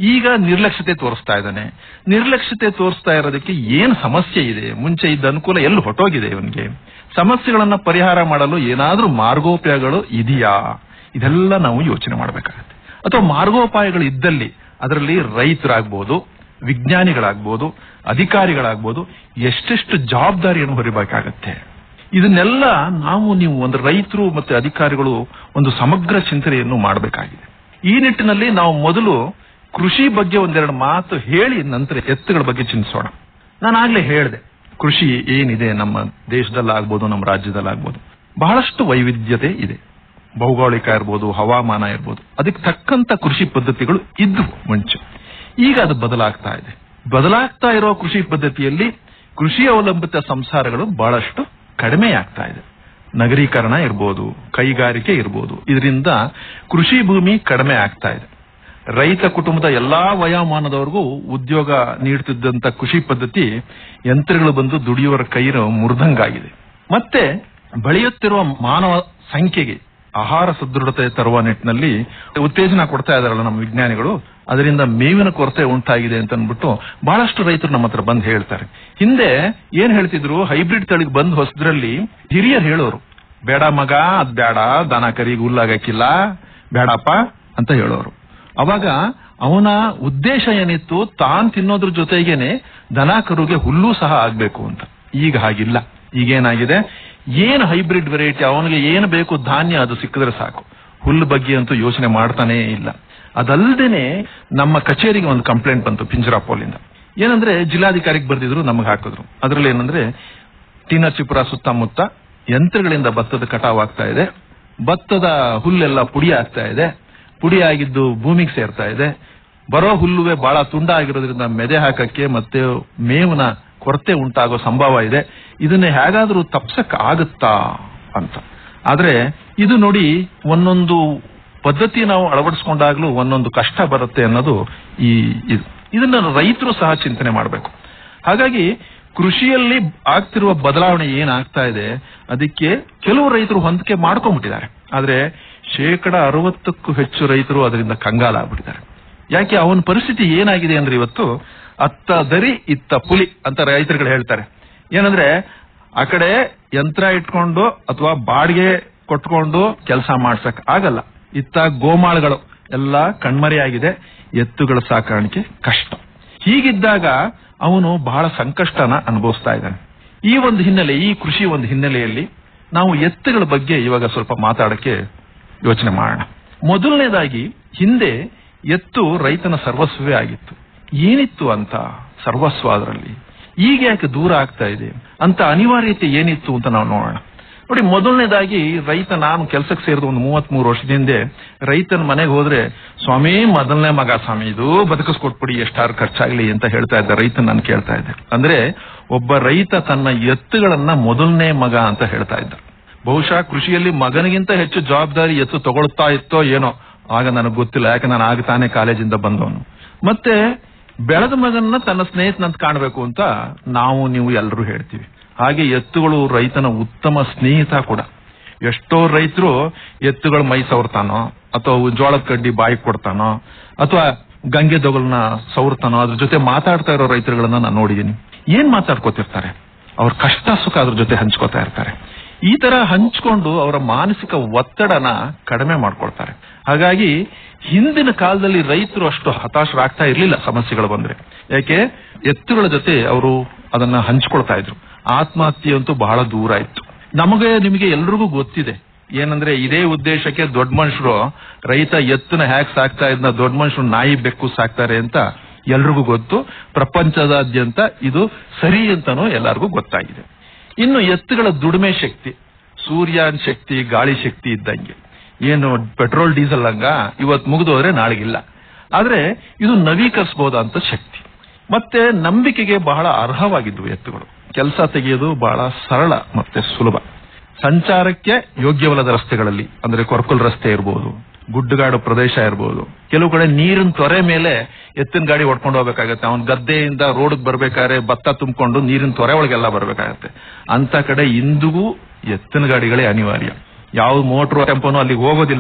ಈಗ ನಿರ್ಲಕ್ಷ್ಯತೆ ತೋರಿಸ್ತಾ ಇದ್ದಾನೆ ನಿರ್ಲಕ್ಷ್ಯತೆ ತೋರಿಸ್ತಾ ಇರೋದಕ್ಕೆ ಏನ್ ಸಮಸ್ಯೆ ಇದೆ ಮುಂಚೆ ಇದ್ದ ಅನುಕೂಲ ಎಲ್ಲಿ ಹೊಟ್ಟೋಗಿದೆ ಇವನಿಗೆ ಸಮಸ್ಯೆಗಳನ್ನ ಪರಿಹಾರ ಮಾಡಲು ಏನಾದ್ರೂ ಮಾರ್ಗೋಪಾಯಗಳು ಇದೆಯಾ ಇದೆಲ್ಲ ನಾವು ಯೋಚನೆ ಮಾಡಬೇಕಾಗತ್ತೆ ಅಥವಾ ಮಾರ್ಗೋಪಾಯಗಳು ಇದ್ದಲ್ಲಿ ಅದರಲ್ಲಿ ರೈತರಾಗ್ಬೋದು ವಿಜ್ಞಾನಿಗಳಾಗ್ಬೋದು ಅಧಿಕಾರಿಗಳಾಗ್ಬೋದು ಎಷ್ಟೆಷ್ಟು ಜವಾಬ್ದಾರಿಯನ್ನು ಹೊರಬೇಕಾಗತ್ತೆ ಇದನ್ನೆಲ್ಲ ನಾವು ನೀವು ಒಂದು ರೈತರು ಮತ್ತೆ ಅಧಿಕಾರಿಗಳು ಒಂದು ಸಮಗ್ರ ಚಿಂತನೆಯನ್ನು ಮಾಡಬೇಕಾಗಿದೆ ಈ ನಿಟ್ಟಿನಲ್ಲಿ ನಾವು ಮೊದಲು ಕೃಷಿ ಬಗ್ಗೆ ಒಂದೆರಡು ಮಾತು ಹೇಳಿ ನಂತರ ಎತ್ತುಗಳ ಬಗ್ಗೆ ಚಿಂತಿಸೋಣ ನಾನು ಆಗ್ಲೇ ಹೇಳಿದೆ ಕೃಷಿ ಏನಿದೆ ನಮ್ಮ ದೇಶದಲ್ಲಾಗ್ಬೋದು ನಮ್ಮ ರಾಜ್ಯದಲ್ಲಾಗ್ಬೋದು ಬಹಳಷ್ಟು ವೈವಿಧ್ಯತೆ ಇದೆ ಭೌಗೋಳಿಕ ಇರ್ಬೋದು ಹವಾಮಾನ ಇರ್ಬೋದು ಅದಕ್ಕೆ ತಕ್ಕಂತ ಕೃಷಿ ಪದ್ಧತಿಗಳು ಇದ್ವು ಮುಂಚೆ ಈಗ ಅದು ಬದಲಾಗ್ತಾ ಇದೆ ಬದಲಾಗ್ತಾ ಇರೋ ಕೃಷಿ ಪದ್ಧತಿಯಲ್ಲಿ ಕೃಷಿ ಅವಲಂಬಿತ ಸಂಸಾರಗಳು ಬಹಳಷ್ಟು ಕಡಿಮೆ ಆಗ್ತಾ ಇದೆ ನಗರೀಕರಣ ಇರ್ಬೋದು ಕೈಗಾರಿಕೆ ಇರ್ಬೋದು ಇದರಿಂದ ಕೃಷಿ ಭೂಮಿ ಕಡಿಮೆ ಆಗ್ತಾ ಇದೆ ರೈತ ಕುಟುಂಬದ ಎಲ್ಲಾ ವಯೋಮಾನದವರೆಗೂ ಉದ್ಯೋಗ ನೀಡುತ್ತಿದ್ದಂತ ಕೃಷಿ ಪದ್ಧತಿ ಯಂತ್ರಗಳು ಬಂದು ದುಡಿಯುವರ ಕೈರು ಮುರಿದಂಗಾಗಿದೆ ಮತ್ತೆ ಬೆಳೆಯುತ್ತಿರುವ ಮಾನವ ಸಂಖ್ಯೆಗೆ ಆಹಾರ ಸದೃಢತೆ ತರುವ ನಿಟ್ಟಿನಲ್ಲಿ ಉತ್ತೇಜನ ಕೊಡ್ತಾ ಇದಾರಲ್ಲ ನಮ್ಮ ವಿಜ್ಞಾನಿಗಳು ಅದರಿಂದ ಮೇವಿನ ಕೊರತೆ ಉಂಟಾಗಿದೆ ಅಂತ ಅಂದ್ಬಿಟ್ಟು ಬಹಳಷ್ಟು ರೈತರು ನಮ್ಮ ಹತ್ರ ಬಂದು ಹೇಳ್ತಾರೆ ಹಿಂದೆ ಏನ್ ಹೇಳ್ತಿದ್ರು ಹೈಬ್ರಿಡ್ ತಳಿಗೆ ಬಂದ್ ಹೊಸದ್ರಲ್ಲಿ ಹಿರಿಯರು ಹೇಳೋರು ಬೇಡ ಮಗ ಅದ್ ಬೇಡ ದನ ಕರಿಗೆ ಹುಲ್ಲಾಗಕ್ಕಿಲ್ಲ ಬೇಡಪ್ಪ ಅಂತ ಹೇಳೋರು ಅವಾಗ ಅವನ ಉದ್ದೇಶ ಏನಿತ್ತು ತಾನ್ ತಿನ್ನೋದ್ರ ಜೊತೆಗೇನೆ ದನ ಕರುಗೆ ಹುಲ್ಲು ಸಹ ಆಗ್ಬೇಕು ಅಂತ ಈಗ ಹಾಗಿಲ್ಲ ಈಗೇನಾಗಿದೆ ಏನು ಹೈಬ್ರಿಡ್ ವೆರೈಟಿ ಅವನಿಗೆ ಏನು ಬೇಕು ಧಾನ್ಯ ಅದು ಸಿಕ್ಕಿದ್ರೆ ಸಾಕು ಹುಲ್ಲು ಬಗ್ಗೆ ಅಂತೂ ಯೋಚನೆ ಮಾಡ್ತಾನೇ ಇಲ್ಲ ಅದಲ್ದೇನೆ ನಮ್ಮ ಕಚೇರಿಗೆ ಒಂದು ಕಂಪ್ಲೇಂಟ್ ಬಂತು ಪಿಂಜರಾಪೋಲಿಂದ ಏನಂದ್ರೆ ಜಿಲ್ಲಾಧಿಕಾರಿಗೆ ಬರ್ದಿದ್ರು ನಮಗೆ ಹಾಕಿದ್ರು ಅದ್ರಲ್ಲಿ ಏನಂದ್ರೆ ಟಿನಚಿಪುರ ಸುತ್ತಮುತ್ತ ಯಂತ್ರಗಳಿಂದ ಭತ್ತದ ಕಟಾವ್ ಆಗ್ತಾ ಇದೆ ಭತ್ತದ ಹುಲ್ಲೆಲ್ಲ ಪುಡಿ ಆಗ್ತಾ ಇದೆ ಪುಡಿ ಆಗಿದ್ದು ಭೂಮಿಗೆ ಸೇರ್ತಾ ಇದೆ ಬರೋ ಹುಲ್ಲುವೆ ಬಹಳ ತುಂಡ ಆಗಿರೋದ್ರಿಂದ ಮೆದೆ ಹಾಕಕ್ಕೆ ಮತ್ತೆ ಮೇವಿನ ಕೊರತೆ ಉಂಟಾಗೋ ಸಂಭವ ಇದೆ ಇದನ್ನ ಹೇಗಾದ್ರೂ ತಪ್ಸಕ್ ಆಗುತ್ತಾ ಅಂತ ಆದ್ರೆ ಇದು ನೋಡಿ ಒಂದೊಂದು ಪದ್ಧತಿ ನಾವು ಅಳವಡಿಸ್ಕೊಂಡಾಗ್ಲೂ ಒಂದೊಂದು ಕಷ್ಟ ಬರುತ್ತೆ ಅನ್ನೋದು ಈ ಇದು ಇದನ್ನ ರೈತರು ಸಹ ಚಿಂತನೆ ಮಾಡಬೇಕು ಹಾಗಾಗಿ ಕೃಷಿಯಲ್ಲಿ ಆಗ್ತಿರುವ ಬದಲಾವಣೆ ಏನಾಗ್ತಾ ಇದೆ ಅದಕ್ಕೆ ಕೆಲವು ರೈತರು ಹೊಂದಿಕೆ ಮಾಡ್ಕೊಂಡ್ಬಿಟ್ಟಿದ್ದಾರೆ ಆದ್ರೆ ಶೇಕಡ ಅರವತ್ತಕ್ಕೂ ಹೆಚ್ಚು ರೈತರು ಅದರಿಂದ ಕಂಗಾಲಾಗ್ಬಿಟ್ಟಿದ್ದಾರೆ ಯಾಕೆ ಅವನ ಪರಿಸ್ಥಿತಿ ಏನಾಗಿದೆ ಅಂದ್ರೆ ಇವತ್ತು ಅತ್ತ ದರಿ ಇತ್ತ ಪುಲಿ ಅಂತ ರೈತರುಗಳು ಹೇಳ್ತಾರೆ ಏನಂದ್ರೆ ಆ ಕಡೆ ಯಂತ್ರ ಇಟ್ಕೊಂಡು ಅಥವಾ ಬಾಡಿಗೆ ಕೊಟ್ಕೊಂಡು ಕೆಲಸ ಮಾಡ್ಸಕ್ ಆಗಲ್ಲ ಇತ್ತ ಗೋಮಾಳಗಳು ಎಲ್ಲ ಕಣ್ಮರೆಯಾಗಿದೆ ಎತ್ತುಗಳ ಸಾಕಾಣಿಕೆ ಕಷ್ಟ ಹೀಗಿದ್ದಾಗ ಅವನು ಬಹಳ ಸಂಕಷ್ಟನ ಅನುಭವಿಸ್ತಾ ಇದ್ದಾನೆ ಈ ಒಂದು ಹಿನ್ನೆಲೆ ಈ ಕೃಷಿ ಒಂದು ಹಿನ್ನೆಲೆಯಲ್ಲಿ ನಾವು ಎತ್ತುಗಳ ಬಗ್ಗೆ ಇವಾಗ ಸ್ವಲ್ಪ ಮಾತಾಡಕ್ಕೆ ಯೋಚನೆ ಮಾಡೋಣ ಮೊದಲನೇದಾಗಿ ಹಿಂದೆ ಎತ್ತು ರೈತನ ಸರ್ವಸ್ವವೇ ಆಗಿತ್ತು ಏನಿತ್ತು ಅಂತ ಸರ್ವಸ್ವ ಅದರಲ್ಲಿ ಈಗ ಯಾಕೆ ದೂರ ಆಗ್ತಾ ಇದೆ ಅಂತ ಅನಿವಾರ್ಯತೆ ಏನಿತ್ತು ಅಂತ ನಾವು ನೋಡೋಣ ನೋಡಿ ಮೊದಲನೇದಾಗಿ ರೈತ ನಾನು ಕೆಲಸಕ್ಕೆ ಸೇರಿದ ಒಂದು ಮೂವತ್ತ್ ಮೂರು ವರ್ಷದ ಹಿಂದೆ ರೈತನ ಮನೆಗೆ ಹೋದ್ರೆ ಸ್ವಾಮಿ ಮೊದಲನೇ ಮಗ ಸ್ವಾಮಿ ಇದು ಬದುಕಿಸ್ಕೊಟ್ಬಿಡಿ ಎಷ್ಟಾರು ಖರ್ಚಾಗ್ಲಿ ಅಂತ ಹೇಳ್ತಾ ಇದ್ದ ರೈತ ನಾನು ಕೇಳ್ತಾ ಇದ್ದೆ ಅಂದ್ರೆ ಒಬ್ಬ ರೈತ ತನ್ನ ಎತ್ತುಗಳನ್ನ ಮೊದಲನೇ ಮಗ ಅಂತ ಹೇಳ್ತಾ ಇದ್ದ ಬಹುಶಃ ಕೃಷಿಯಲ್ಲಿ ಮಗನಿಗಿಂತ ಹೆಚ್ಚು ಜವಾಬ್ದಾರಿ ಎತ್ತು ತಗೊಳ್ತಾ ಇತ್ತೋ ಏನೋ ಆಗ ನನಗೆ ಗೊತ್ತಿಲ್ಲ ಯಾಕೆ ನಾನು ಆಗ ತಾನೇ ಕಾಲೇಜಿಂದ ಬಂದವನು ಮತ್ತೆ ಬೆಳೆದ ಮಗನ್ನ ತನ್ನ ಸ್ನೇಹಿತನಂತ ಕಾಣಬೇಕು ಅಂತ ನಾವು ನೀವು ಎಲ್ಲರೂ ಹೇಳ್ತೀವಿ ಹಾಗೆ ಎತ್ತುಗಳು ರೈತನ ಉತ್ತಮ ಸ್ನೇಹಿತ ಕೂಡ ಎಷ್ಟೋ ರೈತರು ಎತ್ತುಗಳ ಮೈ ಸವರ್ತಾನೋ ಅಥವಾ ಜೋಳದ ಕಡ್ಡಿ ಬಾಯಿ ಕೊಡ್ತಾನೋ ಅಥವಾ ಗಂಗೆ ದೊಗಲ್ನ ಸವರ್ತಾನೋ ಅದ್ರ ಜೊತೆ ಮಾತಾಡ್ತಾ ಇರೋ ರೈತರುಗಳನ್ನ ನಾನು ನೋಡಿದೀನಿ ಏನ್ ಮಾತಾಡ್ಕೋತಿರ್ತಾರೆ ಅವ್ರ ಕಷ್ಟ ಸುಖ ಅದ್ರ ಜೊತೆ ಹಂಚ್ಕೋತಾ ಇರ್ತಾರೆ ಈ ತರ ಹಂಚ್ಕೊಂಡು ಅವರ ಮಾನಸಿಕ ಒತ್ತಡನ ಕಡಿಮೆ ಮಾಡ್ಕೊಳ್ತಾರೆ ಹಾಗಾಗಿ ಹಿಂದಿನ ಕಾಲದಲ್ಲಿ ರೈತರು ಅಷ್ಟು ಹತಾಶರಾಗ್ತಾ ಇರ್ಲಿಲ್ಲ ಸಮಸ್ಯೆಗಳು ಬಂದ್ರೆ ಯಾಕೆ ಎತ್ತುಗಳ ಜೊತೆ ಅವರು ಅದನ್ನ ಹಂಚ್ಕೊಳ್ತಾ ಇದ್ರು ಆತ್ಮಹತ್ಯೆ ಅಂತೂ ಬಹಳ ದೂರ ಇತ್ತು ನಮಗೆ ನಿಮಗೆ ಎಲ್ರಿಗೂ ಗೊತ್ತಿದೆ ಏನಂದ್ರೆ ಇದೇ ಉದ್ದೇಶಕ್ಕೆ ದೊಡ್ಡ ಮನುಷ್ಯರು ರೈತ ಎತ್ತನ ಹ್ಯಾಕ್ ಸಾಕ್ತಾ ಇದ್ನ ದೊಡ್ಡ ಮನುಷ್ಯರು ನಾಯಿ ಬೆಕ್ಕು ಸಾಕ್ತಾರೆ ಅಂತ ಎಲ್ರಿಗೂ ಗೊತ್ತು ಪ್ರಪಂಚದಾದ್ಯಂತ ಇದು ಸರಿ ಅಂತಾನೂ ಎಲ್ಲರಿಗೂ ಗೊತ್ತಾಗಿದೆ ಇನ್ನು ಎತ್ತುಗಳ ದುಡಿಮೆ ಶಕ್ತಿ ಸೂರ್ಯನ ಶಕ್ತಿ ಗಾಳಿ ಶಕ್ತಿ ಇದ್ದಂಗೆ ಏನು ಪೆಟ್ರೋಲ್ ಡೀಸೆಲ್ ಹಂಗ ಇವತ್ ಮುಗಿದೋದ್ರೆ ನಾಳೆಗಿಲ್ಲ ಆದ್ರೆ ಇದು ನವೀಕರಿಸಬಹುದಂತ ಶಕ್ತಿ ಮತ್ತೆ ನಂಬಿಕೆಗೆ ಬಹಳ ಅರ್ಹವಾಗಿದ್ವು ಎತ್ತುಗಳು ಕೆಲಸ ತೆಗೆಯೋದು ಬಹಳ ಸರಳ ಮತ್ತೆ ಸುಲಭ ಸಂಚಾರಕ್ಕೆ ಯೋಗ್ಯವಲ್ಲದ ರಸ್ತೆಗಳಲ್ಲಿ ಅಂದ್ರೆ ಕೊರ್ಕಲ್ ರಸ್ತೆ ಇರಬಹುದು ಗುಡ್ಡಗಾಡು ಪ್ರದೇಶ ಇರಬಹುದು ಕೆಲವು ಕಡೆ ನೀರಿನ ತೊರೆ ಮೇಲೆ ಎತ್ತಿನ ಗಾಡಿ ಹೊಡ್ಕೊಂಡು ಹೋಗ್ಬೇಕಾಗತ್ತೆ ಅವನ್ ಗದ್ದೆಯಿಂದ ರೋಡ್ಗೆ ಬರ್ಬೇಕಾದ್ರೆ ಭತ್ತ ತುಂಬಿಕೊಂಡು ನೀರಿನ ತೊರೆ ಒಳಗೆಲ್ಲ ಬರ್ಬೇಕಾಗತ್ತೆ ಅಂತ ಕಡೆ ಇಂದಿಗೂ ಎತ್ತಿನ ಗಾಡಿಗಳೇ ಅನಿವಾರ್ಯ ಯಾವ ಮೋಟ್ರು ಟೆಂಪೋನು ಅಲ್ಲಿಗೆ ಹೋಗೋದಿಲ್ಲ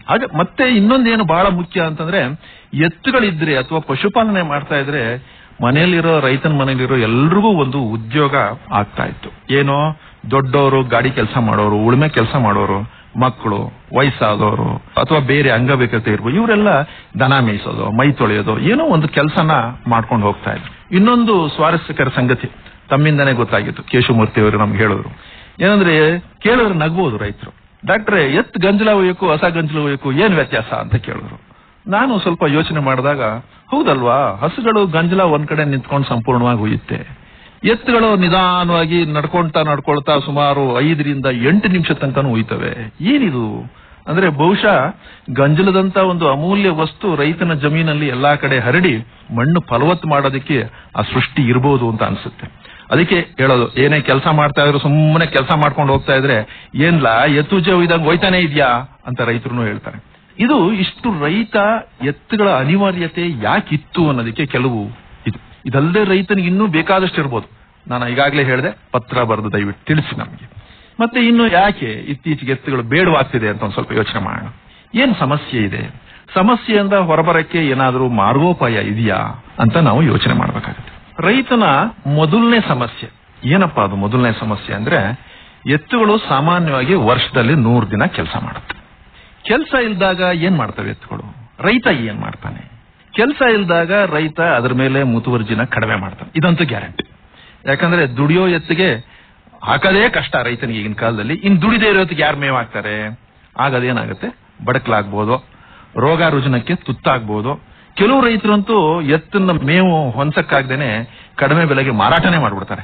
ಹಾಗೆ ಮತ್ತೆ ಇನ್ನೊಂದೇನು ಬಹಳ ಮುಖ್ಯ ಅಂತಂದ್ರೆ ಎತ್ತುಗಳಿದ್ರೆ ಅಥವಾ ಪಶುಪಾಲನೆ ಮಾಡ್ತಾ ಇದ್ರೆ ಮನೆಯಲ್ಲಿರೋ ರೈತನ ಮನೆಯಲ್ಲಿರೋ ಎಲ್ರಿಗೂ ಒಂದು ಉದ್ಯೋಗ ಆಗ್ತಾ ಇತ್ತು ಏನೋ ದೊಡ್ಡವರು ಗಾಡಿ ಕೆಲಸ ಮಾಡೋರು ಉಳುಮೆ ಕೆಲಸ ಮಾಡೋರು ಮಕ್ಕಳು ವಯಸ್ಸಾದವರು ಅಥವಾ ಬೇರೆ ಅಂಗವಿಕತೆ ಇರ್ಬೋದು ಇವರೆಲ್ಲ ದನ ಮೇಯಿಸೋದು ಮೈ ತೊಳೆಯೋದು ಏನೋ ಒಂದು ಕೆಲಸನ ಮಾಡ್ಕೊಂಡು ಹೋಗ್ತಾ ಇದ್ರು ಇನ್ನೊಂದು ಸ್ವಾರಸ್ಯಕರ ಸಂಗತಿ ತಮ್ಮಿಂದನೇ ಗೊತ್ತಾಗಿತ್ತು ಕೇಶವಮೂರ್ತಿ ಅವರು ನಮ್ಗೆ ಹೇಳಿದ್ರು ಏನಂದ್ರೆ ಕೇಳಿದ್ರೆ ನಗ್ಬೋದು ರೈತರು ಡಾಕ್ಟ್ರೆ ಎತ್ ಗಂಜಲ ಒಯ್ಯಕ್ಕೂ ಹೊಸ ಗಂಜಲ ಒಯ್ಯಕ್ಕೂ ಏನ್ ವ್ಯತ್ಯಾಸ ಅಂತ ಕೇಳಿದ್ರು ನಾನು ಸ್ವಲ್ಪ ಯೋಚನೆ ಮಾಡಿದಾಗ ಹೌದಲ್ವಾ ಹಸುಗಳು ಗಂಜಲ ಒಂದ್ ಕಡೆ ನಿಂತ್ಕೊಂಡು ಸಂಪೂರ್ಣವಾಗಿ ಒಯ್ಯುತ್ತೆ ಎತ್ತುಗಳು ನಿಧಾನವಾಗಿ ನಡ್ಕೊಳ್ತಾ ನಡ್ಕೊಳ್ತಾ ಸುಮಾರು ಐದರಿಂದ ಎಂಟು ನಿಮಿಷ ತನಕನೂ ಒಯ್ತವೆ ಏನಿದು ಅಂದ್ರೆ ಬಹುಶಃ ಗಂಜಲದಂತ ಒಂದು ಅಮೂಲ್ಯ ವಸ್ತು ರೈತನ ಜಮೀನಲ್ಲಿ ಎಲ್ಲಾ ಕಡೆ ಹರಡಿ ಮಣ್ಣು ಫಲವತ್ತು ಮಾಡೋದಕ್ಕೆ ಆ ಸೃಷ್ಟಿ ಇರಬಹುದು ಅಂತ ಅನ್ಸುತ್ತೆ ಅದಕ್ಕೆ ಹೇಳೋದು ಏನೇ ಕೆಲಸ ಮಾಡ್ತಾ ಇದ್ರು ಸುಮ್ಮನೆ ಕೆಲಸ ಮಾಡ್ಕೊಂಡು ಹೋಗ್ತಾ ಇದ್ರೆ ಏನ್ಲಾ ಎತ್ತುಜ ಒಯ್ದಾಗ ಒಯ್ತಾನೆ ಇದೆಯಾ ಅಂತ ರೈತರು ಹೇಳ್ತಾರೆ ಇದು ಇಷ್ಟು ರೈತ ಎತ್ತುಗಳ ಅನಿವಾರ್ಯತೆ ಯಾಕಿತ್ತು ಅನ್ನೋದಕ್ಕೆ ಕೆಲವು ಇದು ಇದಲ್ಲದೆ ರೈತನಿಗೆ ಇನ್ನೂ ಬೇಕಾದಷ್ಟು ಇರ್ಬೋದು ನಾನು ಈಗಾಗಲೇ ಹೇಳಿದೆ ಪತ್ರ ಬರೆದು ದಯವಿಟ್ಟು ತಿಳಿಸಿ ನಮಗೆ ಮತ್ತೆ ಇನ್ನು ಯಾಕೆ ಇತ್ತೀಚೆಗೆ ಎತ್ತುಗಳು ಬೇಡವಾಗ್ತಿದೆ ಅಂತ ಒಂದ್ ಸ್ವಲ್ಪ ಯೋಚನೆ ಮಾಡೋಣ ಏನ್ ಸಮಸ್ಯೆ ಇದೆ ಸಮಸ್ಯೆಯಿಂದ ಹೊರಬರಕ್ಕೆ ಏನಾದರೂ ಮಾರ್ಗೋಪಾಯ ಇದೆಯಾ ಅಂತ ನಾವು ಯೋಚನೆ ಮಾಡಬೇಕಾಗುತ್ತೆ ರೈತನ ಮೊದಲನೇ ಸಮಸ್ಯೆ ಏನಪ್ಪಾ ಅದು ಮೊದಲನೇ ಸಮಸ್ಯೆ ಅಂದ್ರೆ ಎತ್ತುಗಳು ಸಾಮಾನ್ಯವಾಗಿ ವರ್ಷದಲ್ಲಿ ನೂರು ದಿನ ಕೆಲಸ ಮಾಡುತ್ತೆ ಕೆಲಸ ಇಲ್ದಾಗ ಏನ್ ಮಾಡ್ತವೆ ಎತ್ತುಗಳು ರೈತ ಏನ್ ಮಾಡ್ತಾನೆ ಕೆಲಸ ಇಲ್ದಾಗ ರೈತ ಅದ್ರ ಮೇಲೆ ಮುತುವರ್ಜಿನ ಕಡಿಮೆ ಮಾಡ್ತಾನೆ ಇದಂತೂ ಗ್ಯಾರಂಟಿ ಯಾಕಂದ್ರೆ ದುಡಿಯೋ ಎತ್ತಿಗೆ ಹಾಕದೇ ಕಷ್ಟ ರೈತನಿಗೆ ಈಗಿನ ಕಾಲದಲ್ಲಿ ಇನ್ ದುಡಿದೇ ಇರೋದಕ್ಕೆ ಯಾರು ಮೇವ್ ಹಾಕ್ತಾರೆ ಆಗ ಅದೇನಾಗುತ್ತೆ ಬಡಕಲಾಗ್ಬೋದು ರೋಗ ರುಜಿನಕ್ಕೆ ತುತ್ತಾಗ್ಬೋದು ಕೆಲವು ರೈತರಂತೂ ಎತ್ತನ್ನ ಮೇವು ಹೊಂದಕ್ಕಾಗ್ದೇನೆ ಕಡಿಮೆ ಬೆಲೆಗೆ ಮಾರಾಟನೇ ಮಾಡ್ಬಿಡ್ತಾರೆ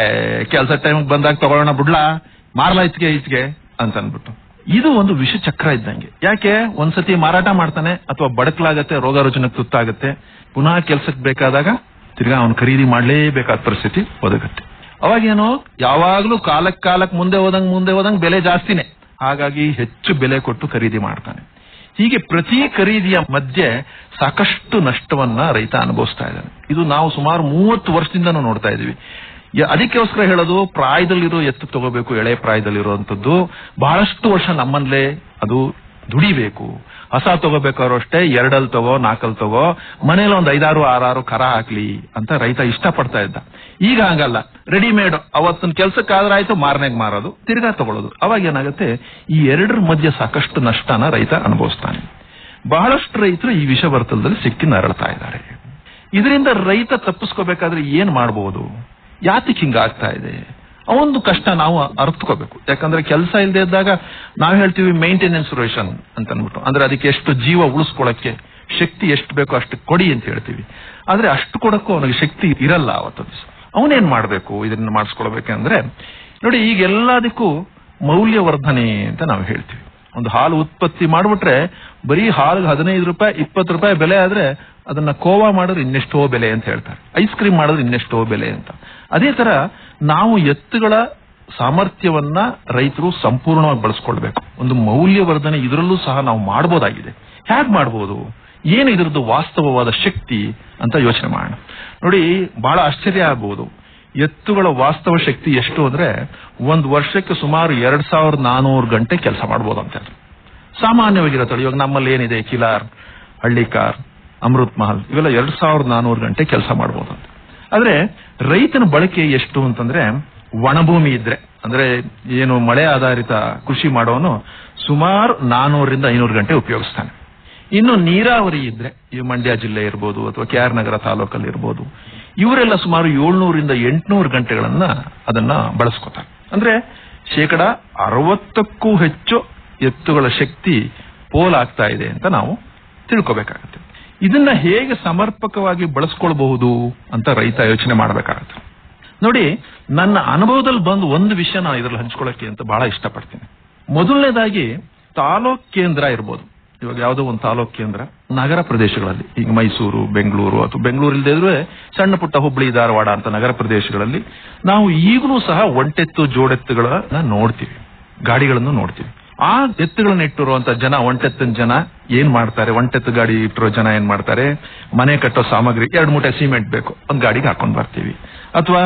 ಏ ಕೆಲಸ ಟೈಮ್ ಬಂದಾಗ ತಗೊಳ್ಳೋಣ ಬಿಡ್ಲಾ ಮಾರ್ಲಾ ಇಚ್ಗೆ ಇಚ್ಗೆ ಅಂತ ಅನ್ಬಿಟ್ಟು ಇದು ಒಂದು ವಿಷ ಚಕ್ರ ಇದ್ದಂಗೆ ಯಾಕೆ ಒಂದ್ಸತಿ ಮಾರಾಟ ಮಾಡ್ತಾನೆ ಅಥವಾ ಬಡಕಲಾಗತ್ತೆ ರೋಗ ರುಜಿನಕ್ಕೆ ತುತ್ತಾಗತ್ತೆ ಪುನಃ ಕೆಲ್ಸಕ್ಕೆ ಬೇಕಾದಾಗ ತಿರ್ಗಾ ಅವನು ಖರೀದಿ ಮಾಡ್ಲೇಬೇಕಾದ ಪರಿಸ್ಥಿತಿ ಒದಗತ್ತೆ ಅವಾಗೇನು ಯಾವಾಗ್ಲೂ ಕಾಲಕ್ ಕಾಲಕ್ ಮುಂದೆ ಹೋದಂಗ್ ಮುಂದೆ ಹೋದಂಗ್ ಬೆಲೆ ಜಾಸ್ತಿನೇ ಹಾಗಾಗಿ ಹೆಚ್ಚು ಬೆಲೆ ಕೊಟ್ಟು ಖರೀದಿ ಮಾಡ್ತಾನೆ ಹೀಗೆ ಪ್ರತಿ ಖರೀದಿಯ ಮಧ್ಯೆ ಸಾಕಷ್ಟು ನಷ್ಟವನ್ನ ರೈತ ಅನುಭವಿಸ್ತಾ ಇದ್ದಾನೆ ಇದು ನಾವು ಸುಮಾರು ಮೂವತ್ತು ವರ್ಷದಿಂದನೂ ನೋಡ್ತಾ ಇದೀವಿ ಯ- ಅದಕ್ಕೋಸ್ಕರ ಹೇಳೋದು ಪ್ರಾಯದಲ್ಲಿರೋ ಎತ್ತು ತಗೋಬೇಕು ಎಳೆ ಪ್ರಾಯದಲ್ಲಿರುವಂತದ್ದು ಬಹಳಷ್ಟು ವರ್ಷ ನಮ್ಮಲ್ಲೇ ಅದು ದುಡಿಬೇಕು ಹಸ ತಗೋಬೇಕಾದ್ರು ಅಷ್ಟೇ ಎರಡಲ್ ತಗೋ ನಾಲ್ಕಲ್ ತಗೋ ಮನೇಲಿ ಒಂದ್ ಐದಾರು ಆರಾರು ಕರ ಹಾಕ್ಲಿ ಅಂತ ರೈತ ಇಷ್ಟಪಡ್ತಾ ಇದ್ದ ಈಗ ಹಂಗಲ್ಲ ರೆಡಿಮೇಡ್ ಅವತ್ತಿನ ಕೆಲ್ಸಕ್ಕಾದ್ರೆ ಆಯ್ತು ಮಾರನೆಗ್ ಮಾರೋದು ತಿರ್ಗಾ ತಗೊಳ್ಳೋದು ಅವಾಗ ಏನಾಗುತ್ತೆ ಈ ಎರಡರ ಮಧ್ಯೆ ಸಾಕಷ್ಟು ನಷ್ಟನ ರೈತ ಅನುಭವಿಸ್ತಾನೆ ಬಹಳಷ್ಟು ರೈತರು ಈ ವಿಷವರ್ತಲದಲ್ಲಿ ಸಿಕ್ಕಿ ನರಳ್ತಾ ಇದ್ದಾರೆ ಇದರಿಂದ ರೈತ ತಪ್ಪಿಸ್ಕೋಬೇಕಾದ್ರೆ ಏನ್ ಮಾಡಬಹುದು ಯಾತಕ್ಕೆ ಹಿಂಗಾಗ್ತಾ ಇದೆ ಆ ಒಂದು ಕಷ್ಟ ನಾವು ಅರ್ಥಕೋಬೇಕು ಯಾಕಂದ್ರೆ ಕೆಲಸ ಇಲ್ಲದೆ ಇದ್ದಾಗ ನಾವು ಹೇಳ್ತೀವಿ ಮೇಂಟೆನೆನ್ಸ್ ರೇಷನ್ ಅಂತ ಅಂದ್ಬಿಟ್ಟು ಅಂದ್ರೆ ಅದಕ್ಕೆ ಎಷ್ಟು ಜೀವ ಉಳಿಸ್ಕೊಳಕ್ಕೆ ಶಕ್ತಿ ಎಷ್ಟು ಬೇಕೋ ಅಷ್ಟು ಕೊಡಿ ಅಂತ ಹೇಳ್ತೀವಿ ಆದ್ರೆ ಅಷ್ಟು ಕೊಡಕ್ಕೂ ಅವನಿಗೆ ಶಕ್ತಿ ಇರಲ್ಲ ಅವತ್ತು ದಿವಸ ಅವನೇನ್ ಮಾಡ್ಬೇಕು ಇದನ್ನ ಮಾಡಿಸ್ಕೊಳ್ಬೇಕಂದ್ರೆ ನೋಡಿ ಈಗ ಎಲ್ಲದಕ್ಕೂ ಮೌಲ್ಯವರ್ಧನೆ ಅಂತ ನಾವು ಹೇಳ್ತೀವಿ ಒಂದು ಹಾಲು ಉತ್ಪತ್ತಿ ಮಾಡ್ಬಿಟ್ರೆ ಬರೀ ಹಾಲಿಗೆ ಹದಿನೈದು ರೂಪಾಯಿ ಇಪ್ಪತ್ತು ರೂಪಾಯಿ ಬೆಲೆ ಆದ್ರೆ ಅದನ್ನ ಕೋವಾ ಮಾಡಿದ್ರೆ ಇನ್ನೆಷ್ಟೋ ಬೆಲೆ ಅಂತ ಹೇಳ್ತಾರೆ ಐಸ್ ಕ್ರೀಮ್ ಮಾಡಿದ್ರೆ ಇನ್ನೆಷ್ಟೋ ಬೆಲೆ ಅಂತ ಅದೇ ತರ ನಾವು ಎತ್ತುಗಳ ಸಾಮರ್ಥ್ಯವನ್ನ ರೈತರು ಸಂಪೂರ್ಣವಾಗಿ ಬಳಸ್ಕೊಳ್ಬೇಕು ಒಂದು ಮೌಲ್ಯವರ್ಧನೆ ಇದರಲ್ಲೂ ಸಹ ನಾವು ಮಾಡಬಹುದಾಗಿದೆ ಹೇಗ್ ಮಾಡಬಹುದು ಏನು ಇದರದ್ದು ವಾಸ್ತವವಾದ ಶಕ್ತಿ ಅಂತ ಯೋಚನೆ ಮಾಡೋಣ ನೋಡಿ ಬಹಳ ಆಶ್ಚರ್ಯ ಆಗ್ಬಹುದು ಎತ್ತುಗಳ ವಾಸ್ತವ ಶಕ್ತಿ ಎಷ್ಟು ಅಂದ್ರೆ ಒಂದು ವರ್ಷಕ್ಕೆ ಸುಮಾರು ಎರಡ್ ಸಾವಿರದ ನಾನೂರು ಗಂಟೆ ಕೆಲಸ ಮಾಡಬಹುದು ಅಂತ ಹೇಳಿ ಸಾಮಾನ್ಯವಾಗಿರತ್ತಲ್ಲ ಇವಾಗ ನಮ್ಮಲ್ಲಿ ಏನಿದೆ ಕಿಲಾರ್ ಹಳ್ಳಿಕಾರ್ ಅಮೃತ್ ಮಹಲ್ ಇವೆಲ್ಲ ಎರಡ್ ಸಾವಿರದ ನಾನೂರು ಗಂಟೆ ಕೆಲಸ ಮಾಡಬಹುದು ಅಂತ ಆದ್ರೆ ರೈತನ ಬಳಕೆ ಎಷ್ಟು ಅಂತಂದ್ರೆ ಒಣಭೂಮಿ ಇದ್ರೆ ಅಂದ್ರೆ ಏನು ಮಳೆ ಆಧಾರಿತ ಕೃಷಿ ಮಾಡೋನು ಸುಮಾರು ನಾನೂರರಿಂದ ಐನೂರು ಗಂಟೆ ಉಪಯೋಗಿಸ್ತಾನೆ ಇನ್ನು ನೀರಾವರಿ ಇದ್ರೆ ಈ ಮಂಡ್ಯ ಜಿಲ್ಲೆ ಇರ್ಬೋದು ಅಥವಾ ಕೆ ಆರ್ ನಗರ ತಾಲೂಕಲ್ಲಿ ಇರ್ಬೋದು ಇವರೆಲ್ಲ ಸುಮಾರು ಏಳ್ನೂರಿಂದ ಎಂಟುನೂರು ಗಂಟೆಗಳನ್ನ ಅದನ್ನ ಬಳಸ್ಕೋತಾರೆ ಅಂದ್ರೆ ಶೇಕಡ ಅರವತ್ತಕ್ಕೂ ಹೆಚ್ಚು ಎತ್ತುಗಳ ಶಕ್ತಿ ಪೋಲಾಗ್ತಾ ಇದೆ ಅಂತ ನಾವು ತಿಳ್ಕೋಬೇಕಾಗತ್ತೆ ಇದನ್ನ ಹೇಗೆ ಸಮರ್ಪಕವಾಗಿ ಬಳಸ್ಕೊಳ್ಬಹುದು ಅಂತ ರೈತ ಯೋಚನೆ ಮಾಡಬೇಕಾಗತ್ತೆ ನೋಡಿ ನನ್ನ ಅನುಭವದಲ್ಲಿ ಬಂದು ಒಂದು ವಿಷಯ ನಾನು ಇದರಲ್ಲಿ ಹಂಚ್ಕೊಳ್ಳಕ್ಕೆ ಅಂತ ಬಹಳ ಇಷ್ಟಪಡ್ತೀನಿ ಮೊದಲನೇದಾಗಿ ತಾಲೂಕ್ ಕೇಂದ್ರ ಇರ್ಬೋದು ಇವಾಗ ಯಾವುದೋ ಒಂದು ತಾಲೂಕ್ ಕೇಂದ್ರ ನಗರ ಪ್ರದೇಶಗಳಲ್ಲಿ ಈಗ ಮೈಸೂರು ಬೆಂಗಳೂರು ಅಥವಾ ಬೆಂಗಳೂರು ಇಲ್ಲದೆ ಇದ್ರೆ ಸಣ್ಣ ಪುಟ್ಟ ಹುಬ್ಬಳ್ಳಿ ಧಾರವಾಡ ಅಂತ ನಗರ ಪ್ರದೇಶಗಳಲ್ಲಿ ನಾವು ಈಗಲೂ ಸಹ ಒಂಟೆತ್ತು ಜೋಡೆತ್ತುಗಳನ್ನ ನೋಡ್ತೀವಿ ಗಾಡಿಗಳನ್ನು ನೋಡ್ತೀವಿ ಆ ಎತ್ತುಗಳನ್ನ ಇಟ್ಟಿರುವಂತ ಜನ ಒಂಟೆತ್ತಿನ ಜನ ಏನ್ ಮಾಡ್ತಾರೆ ಒಂಟೆತ್ತು ಗಾಡಿ ಇಟ್ಟಿರೋ ಜನ ಏನ್ ಮಾಡ್ತಾರೆ ಮನೆ ಕಟ್ಟೋ ಸಾಮಗ್ರಿ ಎರಡು ಮೂಟೆ ಸಿಮೆಂಟ್ ಬೇಕು ಒಂದ್ ಗಾಡಿಗೆ ಹಾಕೊಂಡ್ ಬರ್ತೀವಿ ಅಥವಾ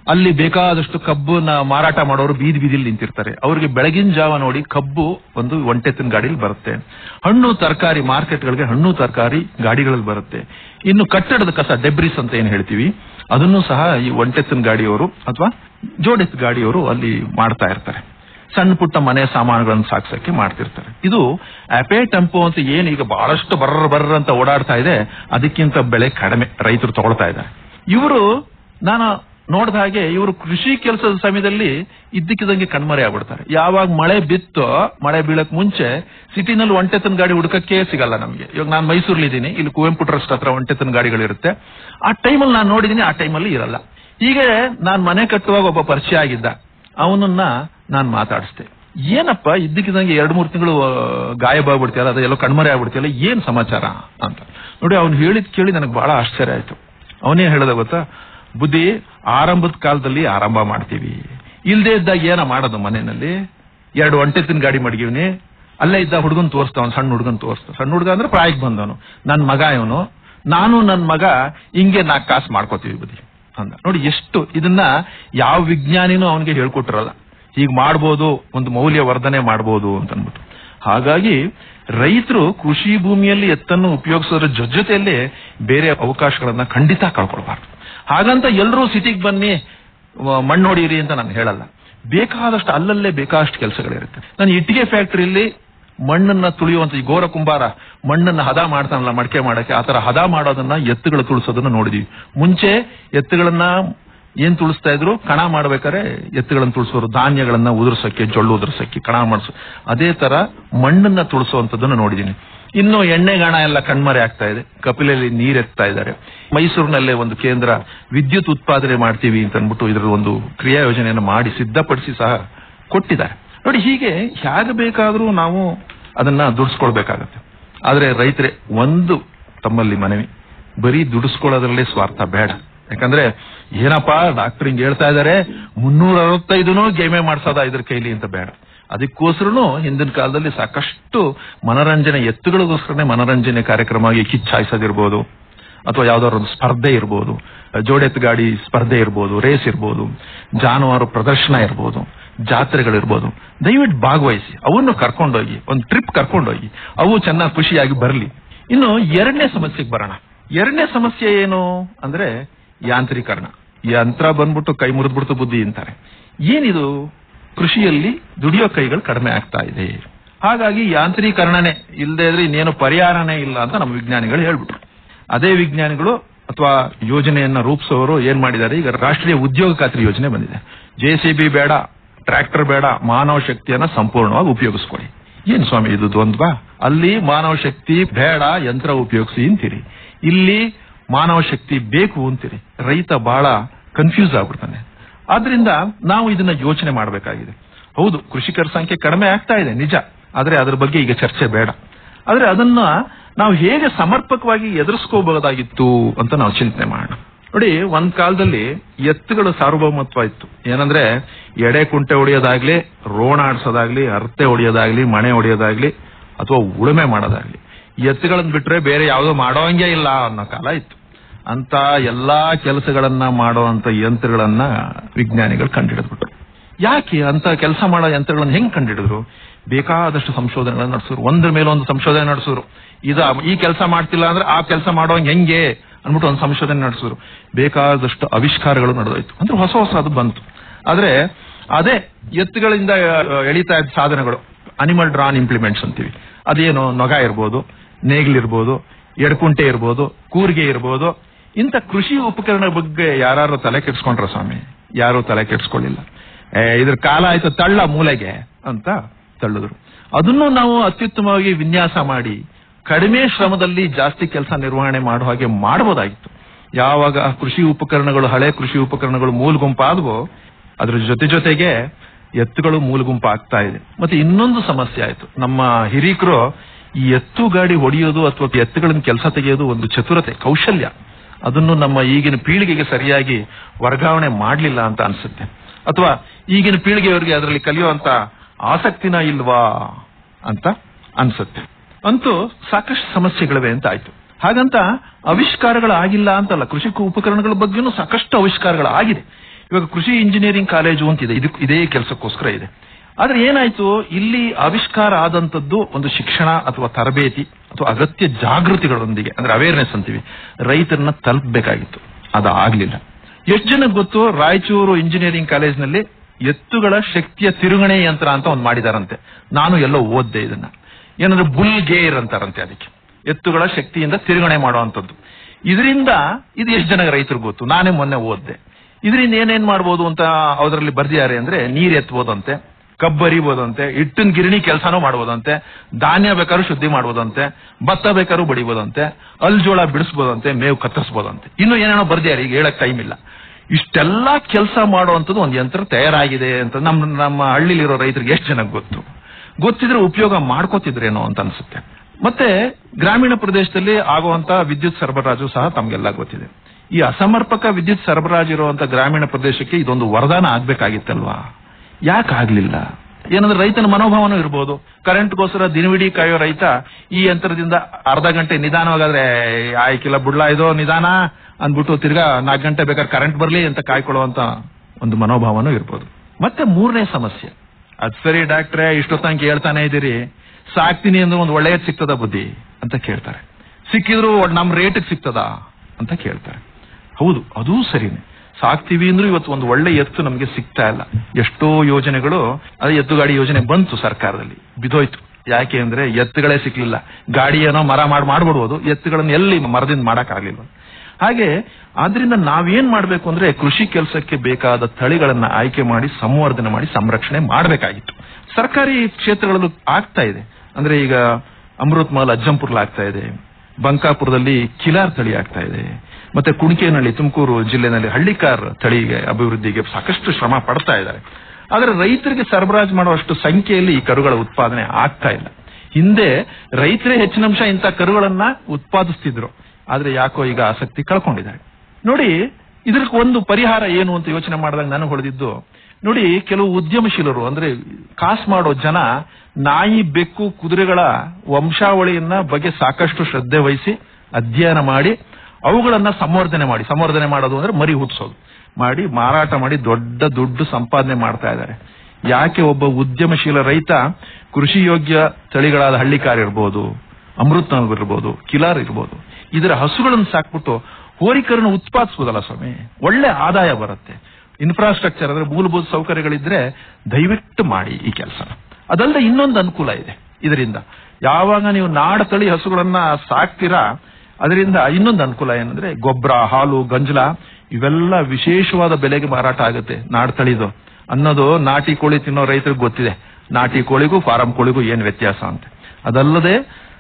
ಅಲ್ಲಿ ಬೇಕಾದಷ್ಟು ಕಬ್ಬನ್ನ ಮಾರಾಟ ಮಾಡೋರು ಬೀದಿ ಬೀದಿಲಿ ನಿಂತಿರ್ತಾರೆ ಅವ್ರಿಗೆ ಬೆಳಗಿನ ಜಾವ ನೋಡಿ ಕಬ್ಬು ಒಂದು ಒಂಟೆತ್ತಿನ ಗಾಡಿಲಿ ಬರುತ್ತೆ ಹಣ್ಣು ತರಕಾರಿ ಮಾರ್ಕೆಟ್ಗಳಿಗೆ ಹಣ್ಣು ತರಕಾರಿ ಗಾಡಿಗಳಲ್ಲಿ ಬರುತ್ತೆ ಇನ್ನು ಕಟ್ಟಡದ ಕಸ ಡೆಬ್ರಿಸ್ ಅಂತ ಏನ್ ಹೇಳ್ತೀವಿ ಅದನ್ನು ಸಹ ಈ ಒಂಟೆತ್ತಿನ ಗಾಡಿಯವರು ಅಥವಾ ಜೋಡೆತ್ ಗಾಡಿಯವರು ಅಲ್ಲಿ ಮಾಡ್ತಾ ಇರ್ತಾರೆ ಸಣ್ಣ ಪುಟ್ಟ ಮನೆ ಸಾಮಾನುಗಳನ್ನು ಸಾಕ್ಸಕ್ಕೆ ಮಾಡ್ತಿರ್ತಾರೆ ಇದು ಅಪೇ ಟೆಂಪೋ ಅಂತ ಏನ್ ಈಗ ಬಹಳಷ್ಟು ಬರ್ರ ಬರ್ರ ಅಂತ ಓಡಾಡ್ತಾ ಇದೆ ಅದಕ್ಕಿಂತ ಬೆಲೆ ಕಡಿಮೆ ರೈತರು ತಗೊಳ್ತಾ ಇದ್ದಾರೆ ಇವರು ನಾನು ನೋಡಿದ ಹಾಗೆ ಇವರು ಕೃಷಿ ಕೆಲಸದ ಸಮಯದಲ್ಲಿ ಇದ್ದಕ್ಕಿದ್ದಂಗೆ ಕಣ್ಮರೆ ಆಗ್ಬಿಡ್ತಾರೆ ಯಾವಾಗ ಮಳೆ ಬಿತ್ತೋ ಮಳೆ ಬೀಳಕ್ ಮುಂಚೆ ಸಿಟಿನಲ್ಲಿ ಒಂಟೆತನ ಗಾಡಿ ಹುಡುಕಕ್ಕೆ ಸಿಗಲ್ಲ ನಮಗೆ ಇವಾಗ ನಾನು ಮೈಸೂರಲ್ಲಿ ಇದ್ದೀನಿ ಇಲ್ಲಿ ಕುವೆಂಪು ಟ್ರಸ್ಟ್ ಹತ್ರ ಒಂಟೆತನ ಗಾಡಿಗಳಿರುತ್ತೆ ಆ ಟೈಮಲ್ಲಿ ನಾನು ನೋಡಿದೀನಿ ಆ ಟೈಮಲ್ಲಿ ಇರಲ್ಲ ಹೀಗೆ ನಾನು ಮನೆ ಕಟ್ಟುವಾಗ ಒಬ್ಬ ಪರಿಚಯ ಆಗಿದ್ದ ಅವನನ್ನ ನಾನು ಮಾತಾಡಿಸ್ದೆ ಏನಪ್ಪ ಇದ್ದಕ್ಕಿದ್ದಂಗೆ ಎರಡ್ ಮೂರು ತಿಂಗಳು ಗಾಯಬ ಆಗ್ಬಿಡ್ತೀಯಲ್ಲ ಅದೆಲ್ಲೋ ಕಣ್ಮರೆ ಆಗ್ಬಿಡ್ತೀಯಲ್ಲ ಏನ್ ಸಮಾಚಾರ ಅಂತ ನೋಡಿ ಅವ್ನು ಹೇಳಿದ್ ಕೇಳಿ ನನಗೆ ಬಹಳ ಆಶ್ಚರ್ಯ ಆಯ್ತು ಅವನೇ ಹೇಳ್ದ ಗೊತ್ತಾ ಬುದ್ಧಿ ಆರಂಭದ ಕಾಲದಲ್ಲಿ ಆರಂಭ ಮಾಡ್ತೀವಿ ಇಲ್ದೇ ಇದ್ದಾಗ ಏನ ಮಾಡೋದು ಮನೆಯಲ್ಲಿ ಎರಡು ಒಂಟೆತ್ತಿನ ಗಾಡಿ ಮಡಗಿವ್ನಿ ಅಲ್ಲೇ ಇದ್ದ ಹುಡುಗನ್ ತೋರಿಸ್ತಾವ ಸಣ್ಣ ಹುಡುಗನ್ ತೋರಿಸ್ತಾ ಸಣ್ಣ ಹುಡುಗ ಅಂದ್ರೆ ಪ್ರಾಯಕ್ಕೆ ಬಂದವನು ನನ್ ಮಗ ಇವನು ನಾನು ನನ್ ಮಗ ಹಿಂಗೆ ನಾಲ್ಕು ಕಾಸು ಮಾಡ್ಕೋತೀವಿ ಬುದ್ಧಿ ಅಂದ ನೋಡಿ ಎಷ್ಟು ಇದನ್ನ ಯಾವ ವಿಜ್ಞಾನಿನೂ ಅವನಿಗೆ ಹೇಳ್ಕೊಟ್ಟಿರಲ್ಲ ಹೀಗ್ ಮಾಡ್ಬೋದು ಒಂದು ಮೌಲ್ಯ ವರ್ಧನೆ ಮಾಡ್ಬೋದು ಅಂತ ಅನ್ಬಿಟ್ಟು ಹಾಗಾಗಿ ರೈತರು ಕೃಷಿ ಭೂಮಿಯಲ್ಲಿ ಎತ್ತನ್ನು ಉಪಯೋಗಿಸೋದ್ರ ಜೊತೆಯಲ್ಲಿ ಬೇರೆ ಅವಕಾಶಗಳನ್ನ ಖಂಡಿತ ಕಳ್ಕೊಳ್ಬಾರ್ದು ಹಾಗಂತ ಎಲ್ಲರೂ ಸಿಟಿಗೆ ಬನ್ನಿ ವ- ಮಣ್ಣು ಹೊಡೀರಿ ಅಂತ ನಾನು ಹೇಳಲ್ಲ ಬೇಕಾದಷ್ಟು ಅಲ್ಲಲ್ಲೇ ಬೇಕಾದಷ್ಟು ಕೆಲಸಗಳಿರುತ್ತೆ ನಾನು ಇಟ್ಟಿಗೆ ಫ್ಯಾಕ್ಟರಿಯಲ್ಲಿ ಮಣ್ಣನ್ನ ತುಳಿಯುವಂತ ಈ ಗೋರ ಕುಂಬಾರ ಮಣ್ಣನ್ನ ಹದ ಮಾಡ್ತಾನಲ್ಲ ಮಡಕೆ ಮಾಡಕ್ಕೆ ಆತರ ಹದ ಮಾಡೋದನ್ನ ಎತ್ತುಗಳು ತುಳಿಸೋದನ್ನ ನೋಡಿದೀವಿ ಮುಂಚೆ ಎತ್ತುಗಳನ್ನ ಏನ್ ತುಳಿಸ್ತಾ ಇದ್ರು ಕಣ ಮಾಡ್ಬೇಕಾದ್ರೆ ಎತ್ತುಗಳನ್ನ ತುಳಿಸೋರು ಧಾನ್ಯಗಳನ್ನ ಉದುರ್ಸಕ್ಕೆ ಜೊಳ್ಳು ಉದುರ್ಸಕ್ಕೆ ಕಣ ಮಾಡಿಸೋ ಅದೇ ತರ ಮಣ್ಣನ್ನ ತುಳಿಸುವಂತದನ್ನ ನೋಡಿದೀನಿ ಇನ್ನು ಎಣ್ಣೆಗಾಣ ಎಲ್ಲ ಕಣ್ಮರೆ ಆಗ್ತಾ ಇದೆ ಕಪಿಲಲ್ಲಿ ನೀರೆತ್ತಾ ಇದ್ದಾರೆ ಮೈಸೂರಿನಲ್ಲೇ ಒಂದು ಕೇಂದ್ರ ವಿದ್ಯುತ್ ಉತ್ಪಾದನೆ ಮಾಡ್ತೀವಿ ಅಂತ ಅಂದ್ಬಿಟ್ಟು ಇದರ ಒಂದು ಕ್ರಿಯಾ ಯೋಜನೆಯನ್ನು ಮಾಡಿ ಸಿದ್ಧಪಡಿಸಿ ಸಹ ಕೊಟ್ಟಿದ್ದಾರೆ ನೋಡಿ ಹೀಗೆ ಹೇಗೆ ಬೇಕಾದ್ರೂ ನಾವು ಅದನ್ನ ದುಡಿಸ್ಕೊಳ್ಬೇಕಾಗತ್ತೆ ಆದ್ರೆ ರೈತರೇ ಒಂದು ತಮ್ಮಲ್ಲಿ ಮನವಿ ಬರೀ ದುಡಿಸ್ಕೊಳ್ಳೋದ್ರಲ್ಲೇ ಸ್ವಾರ್ಥ ಬೇಡ ಯಾಕಂದ್ರೆ ಏನಪ್ಪಾ ಡಾಕ್ಟರ್ ಹಿಂಗ್ ಹೇಳ್ತಾ ಇದಾರೆ ಮುನ್ನೂರ ಅರವತ್ತೈದನು ಗೇಮೆ ಮಾಡ್ಸೋದ ಇದ್ರ ಕೈಲಿ ಅಂತ ಬೇಡ ಅದಕ್ಕೋಸ್ಕರನು ಹಿಂದಿನ ಕಾಲದಲ್ಲಿ ಸಾಕಷ್ಟು ಮನರಂಜನೆ ಎತ್ತುಗಳಿಗೋಸ್ಕರನೇ ಮನರಂಜನೆ ಕಾರ್ಯಕ್ರಮ ಆಗಿ ಕಿಚ್ಚಾಯಿಸೋದಿರ್ಬೋದು ಅಥವಾ ಯಾವ್ದಾದ್ರು ಒಂದು ಸ್ಪರ್ಧೆ ಇರ್ಬೋದು ಜೋಡೆತ್ ಗಾಡಿ ಸ್ಪರ್ಧೆ ಇರ್ಬೋದು ರೇಸ್ ಇರ್ಬೋದು ಜಾನುವಾರು ಪ್ರದರ್ಶನ ಇರ್ಬೋದು ಜಾತ್ರೆಗಳಿರ್ಬೋದು ದಯವಿಟ್ಟು ಭಾಗವಹಿಸಿ ಅವನ್ನು ಕರ್ಕೊಂಡೋಗಿ ಒಂದು ಟ್ರಿಪ್ ಕರ್ಕೊಂಡೋಗಿ ಅವು ಚೆನ್ನಾಗಿ ಖುಷಿಯಾಗಿ ಬರಲಿ ಇನ್ನು ಎರಡನೇ ಸಮಸ್ಯೆಗೆ ಬರೋಣ ಎರಡನೇ ಸಮಸ್ಯೆ ಏನು ಅಂದ್ರೆ ಯಾಂತ್ರೀಕರಣ ಯಂತ್ರ ಬಂದ್ಬಿಟ್ಟು ಕೈ ಮುರಿದ್ಬಿಡ್ತು ಬುದ್ಧಿ ಅಂತಾರೆ ಏನಿದು ಕೃಷಿಯಲ್ಲಿ ದುಡಿಯೋ ಕೈಗಳು ಕಡಿಮೆ ಆಗ್ತಾ ಇದೆ ಹಾಗಾಗಿ ಯಾಂತ್ರೀಕರಣನೇ ಇಲ್ಲದೆ ಇದ್ರೆ ಇನ್ನೇನು ಪರಿಹಾರನೇ ಇಲ್ಲ ಅಂತ ನಮ್ಮ ವಿಜ್ಞಾನಿಗಳು ಹೇಳ್ಬಿಟ್ರು ಅದೇ ವಿಜ್ಞಾನಿಗಳು ಅಥವಾ ಯೋಜನೆಯನ್ನ ರೂಪಿಸೋರು ಏನ್ ಮಾಡಿದ್ದಾರೆ ಈಗ ರಾಷ್ಟ್ರೀಯ ಉದ್ಯೋಗ ಖಾತ್ರಿ ಯೋಜನೆ ಬಂದಿದೆ ಜೆ ಸಿ ಬಿ ಬೇಡ ಟ್ರ್ಯಾಕ್ಟರ್ ಬೇಡ ಮಾನವ ಶಕ್ತಿಯನ್ನ ಸಂಪೂರ್ಣವಾಗಿ ಉಪಯೋಗಿಸ್ಕೊಳ್ಳಿ ಏನ್ ಸ್ವಾಮಿ ಇದು ದ್ವಂದ್ವ ಅಲ್ಲಿ ಮಾನವ ಶಕ್ತಿ ಬೇಡ ಯಂತ್ರ ಉಪಯೋಗಿಸಿ ಅಂತೀರಿ ಇಲ್ಲಿ ಮಾನವ ಶಕ್ತಿ ಬೇಕು ಅಂತೀರಿ ರೈತ ಬಹಳ ಕನ್ಫ್ಯೂಸ್ ಆಗ್ಬಿಡ್ತಾನೆ ಆದ್ರಿಂದ ನಾವು ಇದನ್ನ ಯೋಚನೆ ಮಾಡಬೇಕಾಗಿದೆ ಹೌದು ಕೃಷಿಕರ ಸಂಖ್ಯೆ ಕಡಿಮೆ ಆಗ್ತಾ ಇದೆ ನಿಜ ಆದ್ರೆ ಅದ್ರ ಬಗ್ಗೆ ಈಗ ಚರ್ಚೆ ಬೇಡ ಆದ್ರೆ ಅದನ್ನ ನಾವು ಹೇಗೆ ಸಮರ್ಪಕವಾಗಿ ಎದುರಿಸ್ಕೋಬಹುದಾಗಿತ್ತು ಅಂತ ನಾವು ಚಿಂತನೆ ಮಾಡೋಣ ನೋಡಿ ಒಂದ್ ಕಾಲದಲ್ಲಿ ಎತ್ತುಗಳ ಸಾರ್ವಭೌಮತ್ವ ಇತ್ತು ಏನಂದ್ರೆ ಎಡೆ ಕುಂಟೆ ಹೊಡೆಯೋದಾಗ್ಲಿ ರೋಣ ಆಡ್ಸೋದಾಗ್ಲಿ ಅರ್ತೆ ಹೊಡೆಯೋದಾಗ್ಲಿ ಮಣೆ ಹೊಡೆಯೋದಾಗ್ಲಿ ಅಥವಾ ಉಳುಮೆ ಮಾಡೋದಾಗ್ಲಿ ಎತ್ತುಗಳನ್ನ ಬಿಟ್ರೆ ಬೇರೆ ಯಾವುದೋ ಮಾಡೋಂಗೆ ಇಲ್ಲ ಅನ್ನೋ ಕಾಲ ಇತ್ತು ಅಂತ ಎಲ್ಲಾ ಕೆಲಸಗಳನ್ನ ಮಾಡುವಂತ ಯಂತ್ರಗಳನ್ನ ವಿಜ್ಞಾನಿಗಳು ಕಂಡುಹಿಡಿದ್ಬಿಟ್ರು ಯಾಕೆ ಅಂತ ಕೆಲಸ ಮಾಡೋ ಯಂತ್ರಗಳನ್ನ ಹೆಂಗ್ ಕಂಡುಹಿಡಿದ್ರು ಬೇಕಾದಷ್ಟು ಸಂಶೋಧನೆಗಳನ್ನ ನಡೆಸೋರು ಒಂದ್ರ ಮೇಲೆ ಒಂದು ಸಂಶೋಧನೆ ನಡೆಸೋರು ಇದ ಈ ಕೆಲಸ ಮಾಡ್ತಿಲ್ಲ ಅಂದ್ರೆ ಆ ಕೆಲಸ ಮಾಡೋಂಗ್ ಹೆಂಗೆ ಅನ್ಬಿಟ್ಟು ಒಂದು ಸಂಶೋಧನೆ ನಡೆಸಿದ್ರು ಬೇಕಾದಷ್ಟು ಆವಿಷ್ಕಾರಗಳು ನಡೆದೋಯ್ತು ಅಂದ್ರೆ ಹೊಸ ಹೊಸ ಅದು ಬಂತು ಆದ್ರೆ ಅದೇ ಎತ್ತುಗಳಿಂದ ಆ, ಎಳಿತಾ ಇದ್ದ ಸಾಧನಗಳು ಅನಿಮಲ್ ಡ್ರಾನ್ ಇಂಪ್ಲಿಮೆಂಟ್ಸ್ ಅಂತೀವಿ ಅದೇನು ನೊಗ ಇರ್ಬೋದು ನೇಗಿಲಿರ್ಬೋದು ಎಡಕುಂಟೆ ಇರ್ಬೋದು ಕೂರ್ಗೆ ಇರ್ಬೋದು ಇಂಥ ಕೃಷಿ ಉಪಕರಣ ಬಗ್ಗೆ ಯಾರು ತಲೆ ಕೆಡ್ಸ್ಕೊಂಡ್ರ ಸ್ವಾಮಿ ಯಾರು ತಲೆ ಕೆಡ್ಸ್ಕೊಳ್ಳಿಲ್ಲ ಏ ಇದ್ರ ಕಾಲ ಆಯ್ತು ತಳ್ಳ ಮೂಲೆಗೆ ಅಂತ ತಳ್ಳಿದ್ರು ಅದನ್ನು ನಾವು ಅತ್ಯುತ್ತಮವಾಗಿ ವಿನ್ಯಾಸ ಮಾಡಿ ಕಡಿಮೆ ಶ್ರಮದಲ್ಲಿ ಜಾಸ್ತಿ ಕೆಲಸ ನಿರ್ವಹಣೆ ಮಾಡುವ ಹಾಗೆ ಮಾಡಬಹುದಾಗಿತ್ತು ಯಾವಾಗ ಕೃಷಿ ಉಪಕರಣಗಳು ಹಳೆ ಕೃಷಿ ಉಪಕರಣಗಳು ಮೂಲ ಗುಂಪಾದವೋ ಅದ್ರ ಜೊತೆ ಜೊತೆಗೆ ಎತ್ತುಗಳು ಮೂಲ ಗುಂಪು ಆಗ್ತಾ ಇದೆ ಮತ್ತೆ ಇನ್ನೊಂದು ಸಮಸ್ಯೆ ಆಯ್ತು ನಮ್ಮ ಹಿರೀಕರು ಈ ಎತ್ತು ಗಾಡಿ ಹೊಡೆಯೋದು ಅಥವಾ ಎತ್ತುಗಳನ್ನ ಕೆಲಸ ತೆಗೆಯೋದು ಒಂದು ಚತುರತೆ ಕೌಶಲ್ಯ ಅದನ್ನು ನಮ್ಮ ಈಗಿನ ಪೀಳಿಗೆಗೆ ಸರಿಯಾಗಿ ವರ್ಗಾವಣೆ ಮಾಡಲಿಲ್ಲ ಅಂತ ಅನ್ಸುತ್ತೆ ಅಥವಾ ಈಗಿನ ಪೀಳಿಗೆಯವರಿಗೆ ಅದರಲ್ಲಿ ಕಲಿಯುವಂತ ಆಸಕ್ತಿನ ಇಲ್ವಾ ಅಂತ ಅನ್ಸುತ್ತೆ ಅಂತೂ ಸಾಕಷ್ಟು ಸಮಸ್ಯೆಗಳಿವೆ ಅಂತ ಆಯ್ತು ಹಾಗಂತ ಆವಿಷ್ಕಾರಗಳಾಗಿಲ್ಲ ಅಂತಲ್ಲ ಕೃಷಿ ಉಪಕರಣಗಳ ಬಗ್ಗೆನೂ ಸಾಕಷ್ಟು ಆವಿಷ್ಕಾರಗಳಾಗಿದೆ ಇವಾಗ ಕೃಷಿ ಇಂಜಿನಿಯರಿಂಗ್ ಕಾಲೇಜು ಅಂತಿದೆ ಇದಕ್ಕೆ ಇದೇ ಕೆಲಸಕ್ಕೋಸ್ಕರ ಇದೆ ಆದ್ರೆ ಏನಾಯ್ತು ಇಲ್ಲಿ ಆವಿಷ್ಕಾರ ಆದಂತದ್ದು ಒಂದು ಶಿಕ್ಷಣ ಅಥವಾ ತರಬೇತಿ ಅಥವಾ ಅಗತ್ಯ ಜಾಗೃತಿಗಳೊಂದಿಗೆ ಅಂದ್ರೆ ಅವೇರ್ನೆಸ್ ಅಂತೀವಿ ರೈತರನ್ನ ತಲುಪಬೇಕಾಗಿತ್ತು ಅದು ಆಗ್ಲಿಲ್ಲ ಎಷ್ಟು ಜನಕ್ಕೆ ಗೊತ್ತು ರಾಯಚೂರು ಇಂಜಿನಿಯರಿಂಗ್ ಕಾಲೇಜ್ನಲ್ಲಿ ಎತ್ತುಗಳ ಶಕ್ತಿಯ ತಿರುಗಣೆ ಯಂತ್ರ ಅಂತ ಒಂದು ಮಾಡಿದಾರಂತೆ ನಾನು ಎಲ್ಲೋ ಓದ್ದೆ ಇದನ್ನ ಏನಂದ್ರೆ ಬುಲ್ ಗೇರ್ ಅಂತಾರಂತೆ ಅದಕ್ಕೆ ಎತ್ತುಗಳ ಶಕ್ತಿಯಿಂದ ತಿರುಗಣೆ ಮಾಡುವಂತದ್ದು ಇದರಿಂದ ಇದು ಎಷ್ಟು ಜನ ರೈತರಿಗೆ ಗೊತ್ತು ನಾನೇ ಮೊನ್ನೆ ಓದ್ದೆ ಇದರಿಂದ ಏನೇನ್ ಮಾಡ್ಬೋದು ಅಂತ ಅದರಲ್ಲಿ ಬರ್ದಿದ್ದಾರೆ ಅಂದ್ರೆ ನೀರ್ ಎತ್ಬೋದಂತೆ ಕಬ್ಬರಿಬೋದಂತೆ ಹಿಟ್ಟಿನ ಗಿರಣಿ ಕೆಲಸನೂ ಮಾಡ್ಬೋದಂತೆ ಧಾನ್ಯ ಬೇಕಾದ್ರೂ ಶುದ್ಧಿ ಮಾಡ್ಬೋದಂತೆ ಭತ್ತ ಬೇಕಾದ್ರೂ ಬಡಿಬೋದಂತೆ ಅಲ್ಜೋಳ ಬಿಡಿಸ್ಬೋದಂತೆ ಮೇವು ಕತ್ತರಿಸ್ಬೋದಂತೆ ಇನ್ನು ಏನೇನೋ ಬರ್ದಿದ್ದಾರೆ ಈಗ ಹೇಳಕ್ ಟೈಮ್ ಇಲ್ಲ ಇಷ್ಟೆಲ್ಲ ಕೆಲಸ ಮಾಡುವಂತದ್ದು ಒಂದು ಯಂತ್ರ ತಯಾರಾಗಿದೆ ಅಂತ ನಮ್ಮ ನಮ್ಮ ಹಳ್ಳಿಲಿರೋ ರೈತರಿಗೆ ಎಷ್ಟು ಜನಕ್ಕೆ ಗೊತ್ತು ಗೊತ್ತಿದ್ರೆ ಉಪಯೋಗ ಮಾಡ್ಕೋತಿದ್ರೇನೋ ಅಂತ ಅನ್ಸುತ್ತೆ ಮತ್ತೆ ಗ್ರಾಮೀಣ ಪ್ರದೇಶದಲ್ಲಿ ಆಗುವಂತ ವಿದ್ಯುತ್ ಸರಬರಾಜು ಸಹ ತಮ್ಗೆಲ್ಲ ಗೊತ್ತಿದೆ ಈ ಅಸಮರ್ಪಕ ವಿದ್ಯುತ್ ಸರಬರಾಜು ಇರುವಂತ ಗ್ರಾಮೀಣ ಪ್ರದೇಶಕ್ಕೆ ಇದೊಂದು ವರದಾನ ಆಗ್ಬೇಕಾಗಿತ್ತಲ್ವಾ ಯಾಕೆ ಆಗ್ಲಿಲ್ಲ ಏನಂದ್ರೆ ರೈತನ ಮನೋಭಾವನೂ ಇರ್ಬೋದು ಕರೆಂಟ್ಗೋಸ್ಕರ ದಿನವಿಡೀ ಕಾಯೋ ರೈತ ಈ ಯಂತ್ರದಿಂದ ಅರ್ಧ ಗಂಟೆ ನಿಧಾನವಾಗಾದ್ರೆ ಆಯ್ಕಿಲ್ಲ ಬುಡ್ಲ ಇದೋ ನಿಧಾನ ಅಂದ್ಬಿಟ್ಟು ತಿರ್ಗಾ ನಾಲ್ಕು ಗಂಟೆ ಬೇಕಾದ್ರೆ ಕರೆಂಟ್ ಬರ್ಲಿ ಅಂತ ಕಾಯ್ಕೊಳ್ಳುವಂತ ಒಂದು ಮನೋಭಾವನೂ ಇರ್ಬೋದು ಮತ್ತೆ ಮೂರನೇ ಸಮಸ್ಯೆ ಅದ್ ಸರಿ ಡಾಕ್ಟ್ರೆ ಇಷ್ಟೊತ್ತಂಗೆ ಹೇಳ್ತಾನೆ ಇದೀರಿ ಸಾಕ್ತೀನಿ ಅಂದ್ರೆ ಒಂದು ಒಳ್ಳೆಯದ್ ಸಿಗ್ತದ ಬುದ್ಧಿ ಅಂತ ಕೇಳ್ತಾರೆ ಸಿಕ್ಕಿದ್ರು ನಮ್ ರೇಟ್ಗೆ ಸಿಗ್ತದ ಅಂತ ಕೇಳ್ತಾರೆ ಹೌದು ಅದೂ ಸರಿನೇ ಸಾಕ್ತಿವಿ ಅಂದ್ರೂ ಇವತ್ತು ಒಂದು ಒಳ್ಳೆ ಎತ್ತು ನಮಗೆ ಸಿಗ್ತಾ ಇಲ್ಲ ಎಷ್ಟೋ ಯೋಜನೆಗಳು ಅದು ಎತ್ತುಗಾಡಿ ಯೋಜನೆ ಬಂತು ಸರ್ಕಾರದಲ್ಲಿ ಬಿದೋಯ್ತು ಯಾಕೆ ಅಂದ್ರೆ ಎತ್ತುಗಳೇ ಸಿಕ್ಲಿಲ್ಲ ಗಾಡಿ ಏನೋ ಮರ ಮಾಡಿ ಮಾಡ್ಬಿಡ್ಬೋದು ಎತ್ತುಗಳನ್ನ ಎಲ್ಲಿ ಮರದಿಂದ ಮಾಡಕ್ ಆಗ್ಲಿಲ್ಲ ಹಾಗೆ ಆದ್ರಿಂದ ನಾವೇನ್ ಮಾಡ್ಬೇಕು ಅಂದ್ರೆ ಕೃಷಿ ಕೆಲಸಕ್ಕೆ ಬೇಕಾದ ತಳಿಗಳನ್ನ ಆಯ್ಕೆ ಮಾಡಿ ಸಂವರ್ಧನೆ ಮಾಡಿ ಸಂರಕ್ಷಣೆ ಮಾಡಬೇಕಾಗಿತ್ತು ಸರ್ಕಾರಿ ಕ್ಷೇತ್ರಗಳಲ್ಲೂ ಆಗ್ತಾ ಇದೆ ಅಂದ್ರೆ ಈಗ ಅಮೃತ್ ಮಹಲ್ ಅಜ್ಜಂಪುರ್ಲ್ ಆಗ್ತಾ ಇದೆ ಬಂಕಾಪುರದಲ್ಲಿ ಕಿಲಾರ್ ತಳಿ ಆಗ್ತಾ ಇದೆ ಮತ್ತೆ ಕುಣಿಕೇನಹಳ್ಳಿ ತುಮಕೂರು ಜಿಲ್ಲೆನಲ್ಲಿ ಹಳ್ಳಿಕಾರ್ ತಳಿಗೆ ಅಭಿವೃದ್ಧಿಗೆ ಸಾಕಷ್ಟು ಶ್ರಮ ಪಡ್ತಾ ಇದ್ದಾರೆ ಆದ್ರೆ ರೈತರಿಗೆ ಸರಬರಾಜು ಮಾಡುವಷ್ಟು ಸಂಖ್ಯೆಯಲ್ಲಿ ಈ ಕರುಗಳ ಉತ್ಪಾದನೆ ಆಗ್ತಾ ಇಲ್ಲ ಹಿಂದೆ ರೈತರೇ ಹೆಚ್ಚಿನ ಅಂಶ ಇಂಥ ಕರುಗಳನ್ನ ಉತ್ಪಾದಿಸ್ತಿದ್ರು ಆದ್ರೆ ಯಾಕೋ ಈಗ ಆಸಕ್ತಿ ಕಳ್ಕೊಂಡಿದ್ದಾರೆ ನೋಡಿ ಇದಕ್ಕೆ ಒಂದು ಪರಿಹಾರ ಏನು ಅಂತ ಯೋಚನೆ ಮಾಡಿದಾಗ ನಾನು ಹೊಡೆದಿದ್ದು ನೋಡಿ ಕೆಲವು ಉದ್ಯಮಶೀಲರು ಅಂದ್ರೆ ಕಾಸ್ ಮಾಡೋ ಜನ ನಾಯಿ ಬೆಕ್ಕು ಕುದುರೆಗಳ ವಂಶಾವಳಿಯನ್ನ ಬಗ್ಗೆ ಸಾಕಷ್ಟು ಶ್ರದ್ಧೆ ವಹಿಸಿ ಅಧ್ಯಯನ ಮಾಡಿ ಅವುಗಳನ್ನ ಸಂವರ್ಧನೆ ಮಾಡಿ ಸಂವರ್ಧನೆ ಮಾಡೋದು ಅಂದ್ರೆ ಮರಿ ಹುಟ್ಟಿಸೋದು ಮಾಡಿ ಮಾರಾಟ ಮಾಡಿ ದೊಡ್ಡ ದುಡ್ಡು ಸಂಪಾದನೆ ಮಾಡ್ತಾ ಇದ್ದಾರೆ ಯಾಕೆ ಒಬ್ಬ ಉದ್ಯಮಶೀಲ ರೈತ ಕೃಷಿ ಯೋಗ್ಯ ತಳಿಗಳಾದ ಹಳ್ಳಿಕಾರ್ ಇರ್ಬೋದು ಅಮೃತ್ ಇರ್ಬೋದು ಕಿಲಾರ್ ಇರ್ಬೋದು ಇದರ ಹಸುಗಳನ್ನು ಸಾಕ್ಬಿಟ್ಟು ಹೋರಿಕರನ್ನು ಉತ್ಪಾದಿಸಬಹುದಲ್ಲ ಸ್ವಾಮಿ ಒಳ್ಳೆ ಆದಾಯ ಬರುತ್ತೆ ಇನ್ಫ್ರಾಸ್ಟ್ರಕ್ಚರ್ ಅಂದ್ರೆ ಮೂಲಭೂತ ಸೌಕರ್ಯಗಳಿದ್ರೆ ದಯವಿಟ್ಟು ಮಾಡಿ ಈ ಕೆಲಸ ಅದಲ್ಲದೆ ಇನ್ನೊಂದು ಅನುಕೂಲ ಇದೆ ಇದರಿಂದ ಯಾವಾಗ ನೀವು ನಾಡ ತಳಿ ಹಸುಗಳನ್ನ ಸಾಕ್ತೀರಾ ಅದರಿಂದ ಇನ್ನೊಂದು ಅನುಕೂಲ ಏನಂದ್ರೆ ಗೊಬ್ಬರ ಹಾಲು ಗಂಜಲ ಇವೆಲ್ಲ ವಿಶೇಷವಾದ ಬೆಲೆಗೆ ಮಾರಾಟ ಆಗುತ್ತೆ ನಾಡ್ ತಳಿದು ಅನ್ನೋದು ನಾಟಿ ಕೋಳಿ ತಿನ್ನೋ ರೈತರಿಗೆ ಗೊತ್ತಿದೆ ನಾಟಿ ಕೋಳಿಗೂ ಫಾರಂ ಕೋಳಿಗೂ ಏನ್ ವ್ಯತ್ಯಾಸ ಅಂತ ಅದಲ್ಲದೆ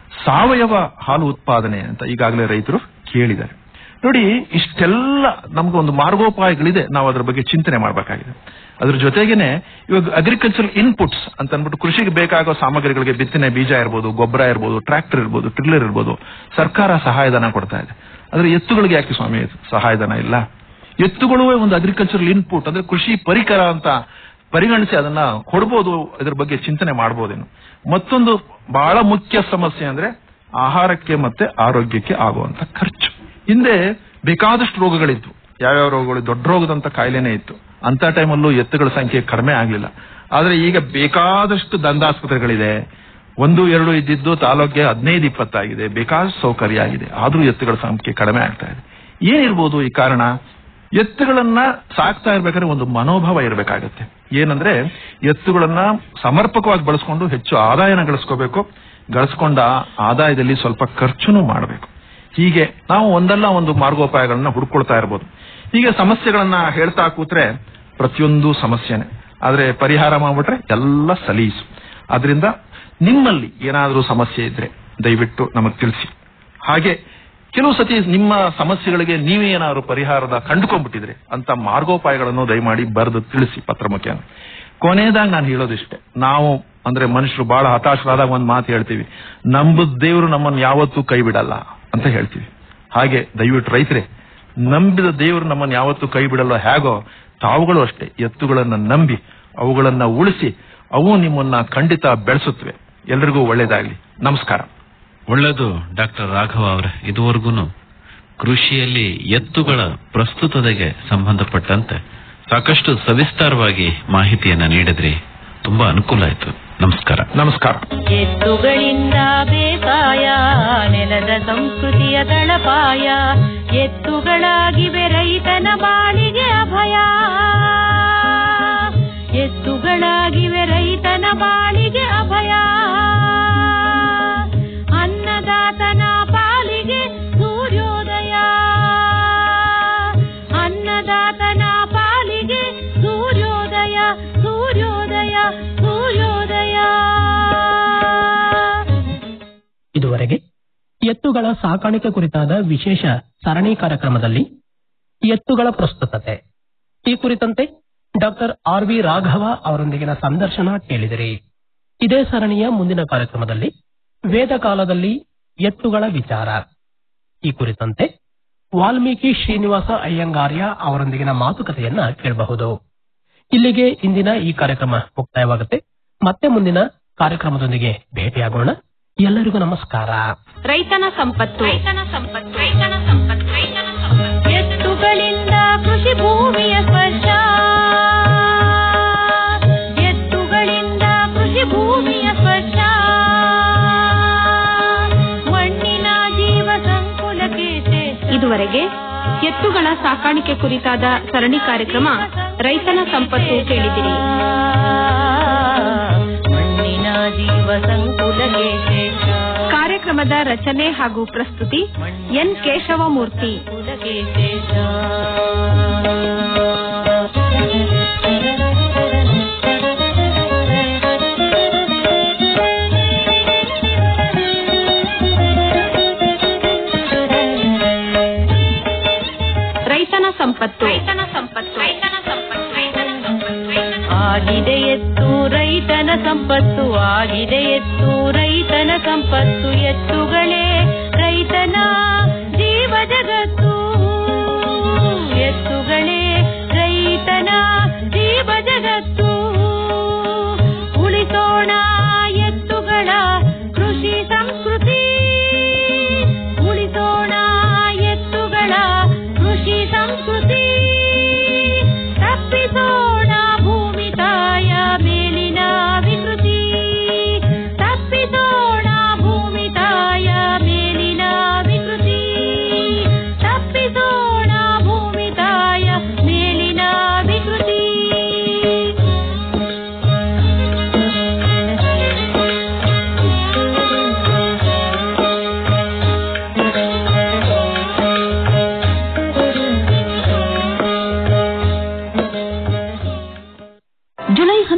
ಸಾವಯವ ಹಾಲು ಉತ್ಪಾದನೆ ಅಂತ ಈಗಾಗಲೇ ರೈತರು ಕೇಳಿದ್ದಾರೆ ನೋಡಿ ಇಷ್ಟೆಲ್ಲ ನಮ್ಗೆ ಒಂದು ಮಾರ್ಗೋಪಾಯಗಳಿದೆ ನಾವು ಅದ್ರ ಬಗ್ಗೆ ಚಿಂತನೆ ಮಾಡಬೇಕಾಗಿದೆ ಅದ್ರ ಜೊತೆಗೇನೆ ಇವಾಗ ಅಗ್ರಿಕಲ್ಚರ್ ಇನ್ಪುಟ್ಸ್ ಅಂತ ಅಂದ್ಬಿಟ್ಟು ಕೃಷಿಗೆ ಬೇಕಾಗೋ ಸಾಮಗ್ರಿಗಳಿಗೆ ಬಿತ್ತನೆ ಬೀಜ ಇರ್ಬೋದು ಗೊಬ್ಬರ ಇರ್ಬೋದು ಟ್ರಾಕ್ಟರ್ ಇರ್ಬೋದು ಟ್ರಿಲ್ಲರ್ ಇರ್ಬೋದು ಸರ್ಕಾರ ಸಹಾಯಧನ ಕೊಡ್ತಾ ಇದೆ ಆದ್ರೆ ಎತ್ತುಗಳಿಗೆ ಯಾಕೆ ಸ್ವಾಮಿ ಸಹಾಯಧನ ಇಲ್ಲ ಎತ್ತುಗಳು ಒಂದು ಅಗ್ರಿಕಲ್ಚರಲ್ ಇನ್ಪುಟ್ ಅಂದ್ರೆ ಕೃಷಿ ಪರಿಕರ ಅಂತ ಪರಿಗಣಿಸಿ ಅದನ್ನ ಕೊಡ್ಬೋದು ಇದ್ರ ಬಗ್ಗೆ ಚಿಂತನೆ ಮಾಡಬಹುದೇನು ಮತ್ತೊಂದು ಬಹಳ ಮುಖ್ಯ ಸಮಸ್ಯೆ ಅಂದ್ರೆ ಆಹಾರಕ್ಕೆ ಮತ್ತೆ ಆರೋಗ್ಯಕ್ಕೆ ಆಗುವಂತ ಖರ್ಚು ಹಿಂದೆ ಬೇಕಾದಷ್ಟು ರೋಗಗಳಿದ್ವು ಯಾವ್ಯಾವ ರೋಗಗಳು ದೊಡ್ಡ ರೋಗದಂತ ಕಾಯಿಲೆನೇ ಇತ್ತು ಅಂತ ಟೈಮಲ್ಲೂ ಎತ್ತುಗಳ ಸಂಖ್ಯೆ ಕಡಿಮೆ ಆಗ್ಲಿಲ್ಲ ಆದ್ರೆ ಈಗ ಬೇಕಾದಷ್ಟು ದಂದಾಸ್ಪತ್ರೆಗಳಿದೆ ಒಂದು ಎರಡು ಇದ್ದಿದ್ದು ತಾಲೂಕಿಗೆ ಹದಿನೈದು ಇಪ್ಪತ್ತಾಗಿದೆ ಬೇಕಾದಷ್ಟು ಸೌಕರ್ಯ ಆಗಿದೆ ಆದ್ರೂ ಎತ್ತುಗಳ ಸಂಖ್ಯೆ ಕಡಿಮೆ ಆಗ್ತಾ ಇದೆ ಏನಿರ್ಬೋದು ಈ ಕಾರಣ ಎತ್ತುಗಳನ್ನ ಸಾಕ್ತಾ ಇರ್ಬೇಕಾದ್ರೆ ಒಂದು ಮನೋಭಾವ ಇರಬೇಕಾಗತ್ತೆ ಏನಂದ್ರೆ ಎತ್ತುಗಳನ್ನ ಸಮರ್ಪಕವಾಗಿ ಬಳಸ್ಕೊಂಡು ಹೆಚ್ಚು ಆದಾಯನ ಗಳಿಸ್ಕೋಬೇಕು ಗಳಿಸ್ಕೊಂಡ ಆದಾಯದಲ್ಲಿ ಸ್ವಲ್ಪ ಖರ್ಚುನು ಮಾಡಬೇಕು ಹೀಗೆ ನಾವು ಒಂದಲ್ಲ ಒಂದು ಮಾರ್ಗೋಪಾಯಗಳನ್ನ ಹುಡ್ಕೊಳ್ತಾ ಇರ್ಬೋದು ಹೀಗೆ ಸಮಸ್ಯೆಗಳನ್ನ ಹೇಳ್ತಾ ಕೂತ್ರೆ ಪ್ರತಿಯೊಂದು ಸಮಸ್ಯೆನೆ ಆದ್ರೆ ಪರಿಹಾರ ಮಾಡ್ಬಿಟ್ರೆ ಎಲ್ಲ ಸಲೀಸು ಆದ್ರಿಂದ ನಿಮ್ಮಲ್ಲಿ ಏನಾದರೂ ಸಮಸ್ಯೆ ಇದ್ರೆ ದಯವಿಟ್ಟು ನಮಗೆ ತಿಳಿಸಿ ಹಾಗೆ ಕೆಲವು ಸತಿ ನಿಮ್ಮ ಸಮಸ್ಯೆಗಳಿಗೆ ನೀವೇ ಏನಾದ್ರು ಪರಿಹಾರದ ಕಂಡುಕೊಂಡ್ಬಿಟ್ಟಿದ್ರೆ ಅಂತ ಮಾರ್ಗೋಪಾಯಗಳನ್ನು ದಯಮಾಡಿ ಬರೆದು ತಿಳಿಸಿ ಪತ್ರ ಮುಖೇನ ಕೊನೆಯದಾಗಿ ನಾನು ಹೇಳೋದಿಷ್ಟೇ ನಾವು ಅಂದ್ರೆ ಮನುಷ್ಯರು ಬಹಳ ಹತಾಶರಾದಾಗ ಒಂದು ಮಾತು ಹೇಳ್ತೀವಿ ನಂಬುದ್ ದೇವರು ನಮ್ಮನ್ನು ಯಾವತ್ತೂ ಕೈ ಬಿಡಲ್ಲ ಅಂತ ಹೇಳ್ತೀವಿ ಹಾಗೆ ದಯವಿಟ್ಟು ರೈತರೇ ನಂಬಿದ ದೇವರು ನಮ್ಮನ್ನು ಯಾವತ್ತೂ ಕೈ ಬಿಡಲ್ಲ ಹೇಗೋ ತಾವುಗಳು ಅಷ್ಟೇ ಎತ್ತುಗಳನ್ನ ನಂಬಿ ಅವುಗಳನ್ನ ಉಳಿಸಿ ಅವು ನಿಮ್ಮನ್ನ ಖಂಡಿತ ಬೆಳೆಸುತ್ತವೆ ಎಲ್ರಿಗೂ ಒಳ್ಳೇದಾಗ್ಲಿ ನಮಸ್ಕಾರ ಒಳ್ಳೆಯದು ಡಾಕ್ಟರ್ ರಾಘವ ಅವರೇ ಇದುವರೆಗೂ ಕೃಷಿಯಲ್ಲಿ ಎತ್ತುಗಳ ಪ್ರಸ್ತುತತೆಗೆ ಸಂಬಂಧಪಟ್ಟಂತೆ ಸಾಕಷ್ಟು ಸವಿಸ್ತಾರವಾಗಿ ಮಾಹಿತಿಯನ್ನ ನೀಡಿದ್ರಿ ತುಂಬಾ ಅನುಕೂಲ ಆಯ್ತು ನಮಸ್ಕಾರ ನಮಸ್ಕಾರ ಎತ್ತುಗಳಿಂದ ಬೇಸಾಯ ನೆಲದ ಸಂಸ್ಕೃತಿಯ ತಳಪಾಯ ಎತ್ತುಗಳಾಗಿವೆ ರೈತನ ಬಾಳಿಗೆ ಅಭಯ ಎತ್ತುಗಳಾಗಿವೆ ರೈತನ ಬಾಳಿಗೆ ಅಭಯ ಅನ್ನದಾತನ ಪಾಲಿಗೆ ಸೂರ್ಯೋದಯ ಅನ್ನದಾತನ ಪಾಲಿಗೆ ಸೂರ್ಯೋದಯ ಸೂರ್ಯೋದಯ ಸೂರ್ಯೋದಯ ಇದುವರೆಗೆ ಎತ್ತುಗಳ ಸಾಕಾಣಿಕೆ ಕುರಿತಾದ ವಿಶೇಷ ಸರಣಿ ಕಾರ್ಯಕ್ರಮದಲ್ಲಿ ಎತ್ತುಗಳ ಪ್ರಸ್ತುತತೆ ಈ ಕುರಿತಂತೆ ಡಾಕ್ಟರ್ ಆರ್ ವಿ ರಾಘವ ಅವರೊಂದಿಗಿನ ಸಂದರ್ಶನ ಕೇಳಿದಿರಿ ಇದೇ ಸರಣಿಯ ಮುಂದಿನ ಕಾರ್ಯಕ್ರಮದಲ್ಲಿ ವೇದ ಕಾಲದಲ್ಲಿ ಎತ್ತುಗಳ ವಿಚಾರ ಈ ಕುರಿತಂತೆ ವಾಲ್ಮೀಕಿ ಶ್ರೀನಿವಾಸ ಅಯ್ಯಂಗಾರ್ಯ ಅವರೊಂದಿಗಿನ ಮಾತುಕತೆಯನ್ನ ಕೇಳಬಹುದು ಇಲ್ಲಿಗೆ ಇಂದಿನ ಈ ಕಾರ್ಯಕ್ರಮ ಮುಕ್ತಾಯವಾಗುತ್ತೆ ಮತ್ತೆ ಮುಂದಿನ ಕಾರ್ಯಕ್ರಮದೊಂದಿಗೆ ಭೇಟಿಯಾಗೋಣ ಎಲ್ಲರಿಗೂ ನಮಸ್ಕಾರ ರೈತನ ಸಂಪತ್ತು ರೈತನ ಸಂಪತ್ತು ರೈತನ ಸಂಪತ್ತು ರೈತನ ಸಂಪತ್ತು ಎತ್ತುಗಳಿಂದ ಕೃಷಿ ಭೂಮಿಯ ಸ್ಪರ್ಶ ಎತ್ತುಗಳಿಂದ ಕೃಷಿ ಭೂಮಿಯ ಸ್ಪರ್ಶ ಮಣ್ಣಿನ ಜೀವ ಸಂಕುಲಕ್ಕೆ ಶೇಷ. ಇದುವರೆಗೆ ಎತ್ತುಗಳ ಸಾಕಾಣಿಕೆ ಕುರಿತಾದ ಸರಣಿ ಕಾರ್ಯಕ್ರಮ ರೈತನ ಸಂಪತ್ತು ಕೇಳಿದಿರಿ ಮಣ್ಣಿನ ಜೀವ ಸಂಕುಲಕ್ಕೆ ಶೇಷ. ಕಾರ್ಯಕ್ರಮದ ರಚನೆ ಹಾಗೂ ಪ್ರಸ್ತುತಿ ಎನ್ ಕೇಶವಮೂರ್ತಿ ಕುಲಕ್ಕೆ ಶೇಷ. ರೈತನ ಸಂಪತ್ತು ರೈತನ ಸಂಪತ್ತು ರೈತನ ಸಂಪತ್ತು ರೈತನ ಸಂಪತ್ತು ರೈತನ ಆಗಿದೆ ಎತ್ತು ರೈತನ ಸಂಪತ್ತು ಆಗಿದೆ ಎತ್ತು ರೈತನ ಸಂಪತ್ತು ಎತ್ತುಗಳೇ ರೈತನ ಜೀವ ಜಗತ್ತು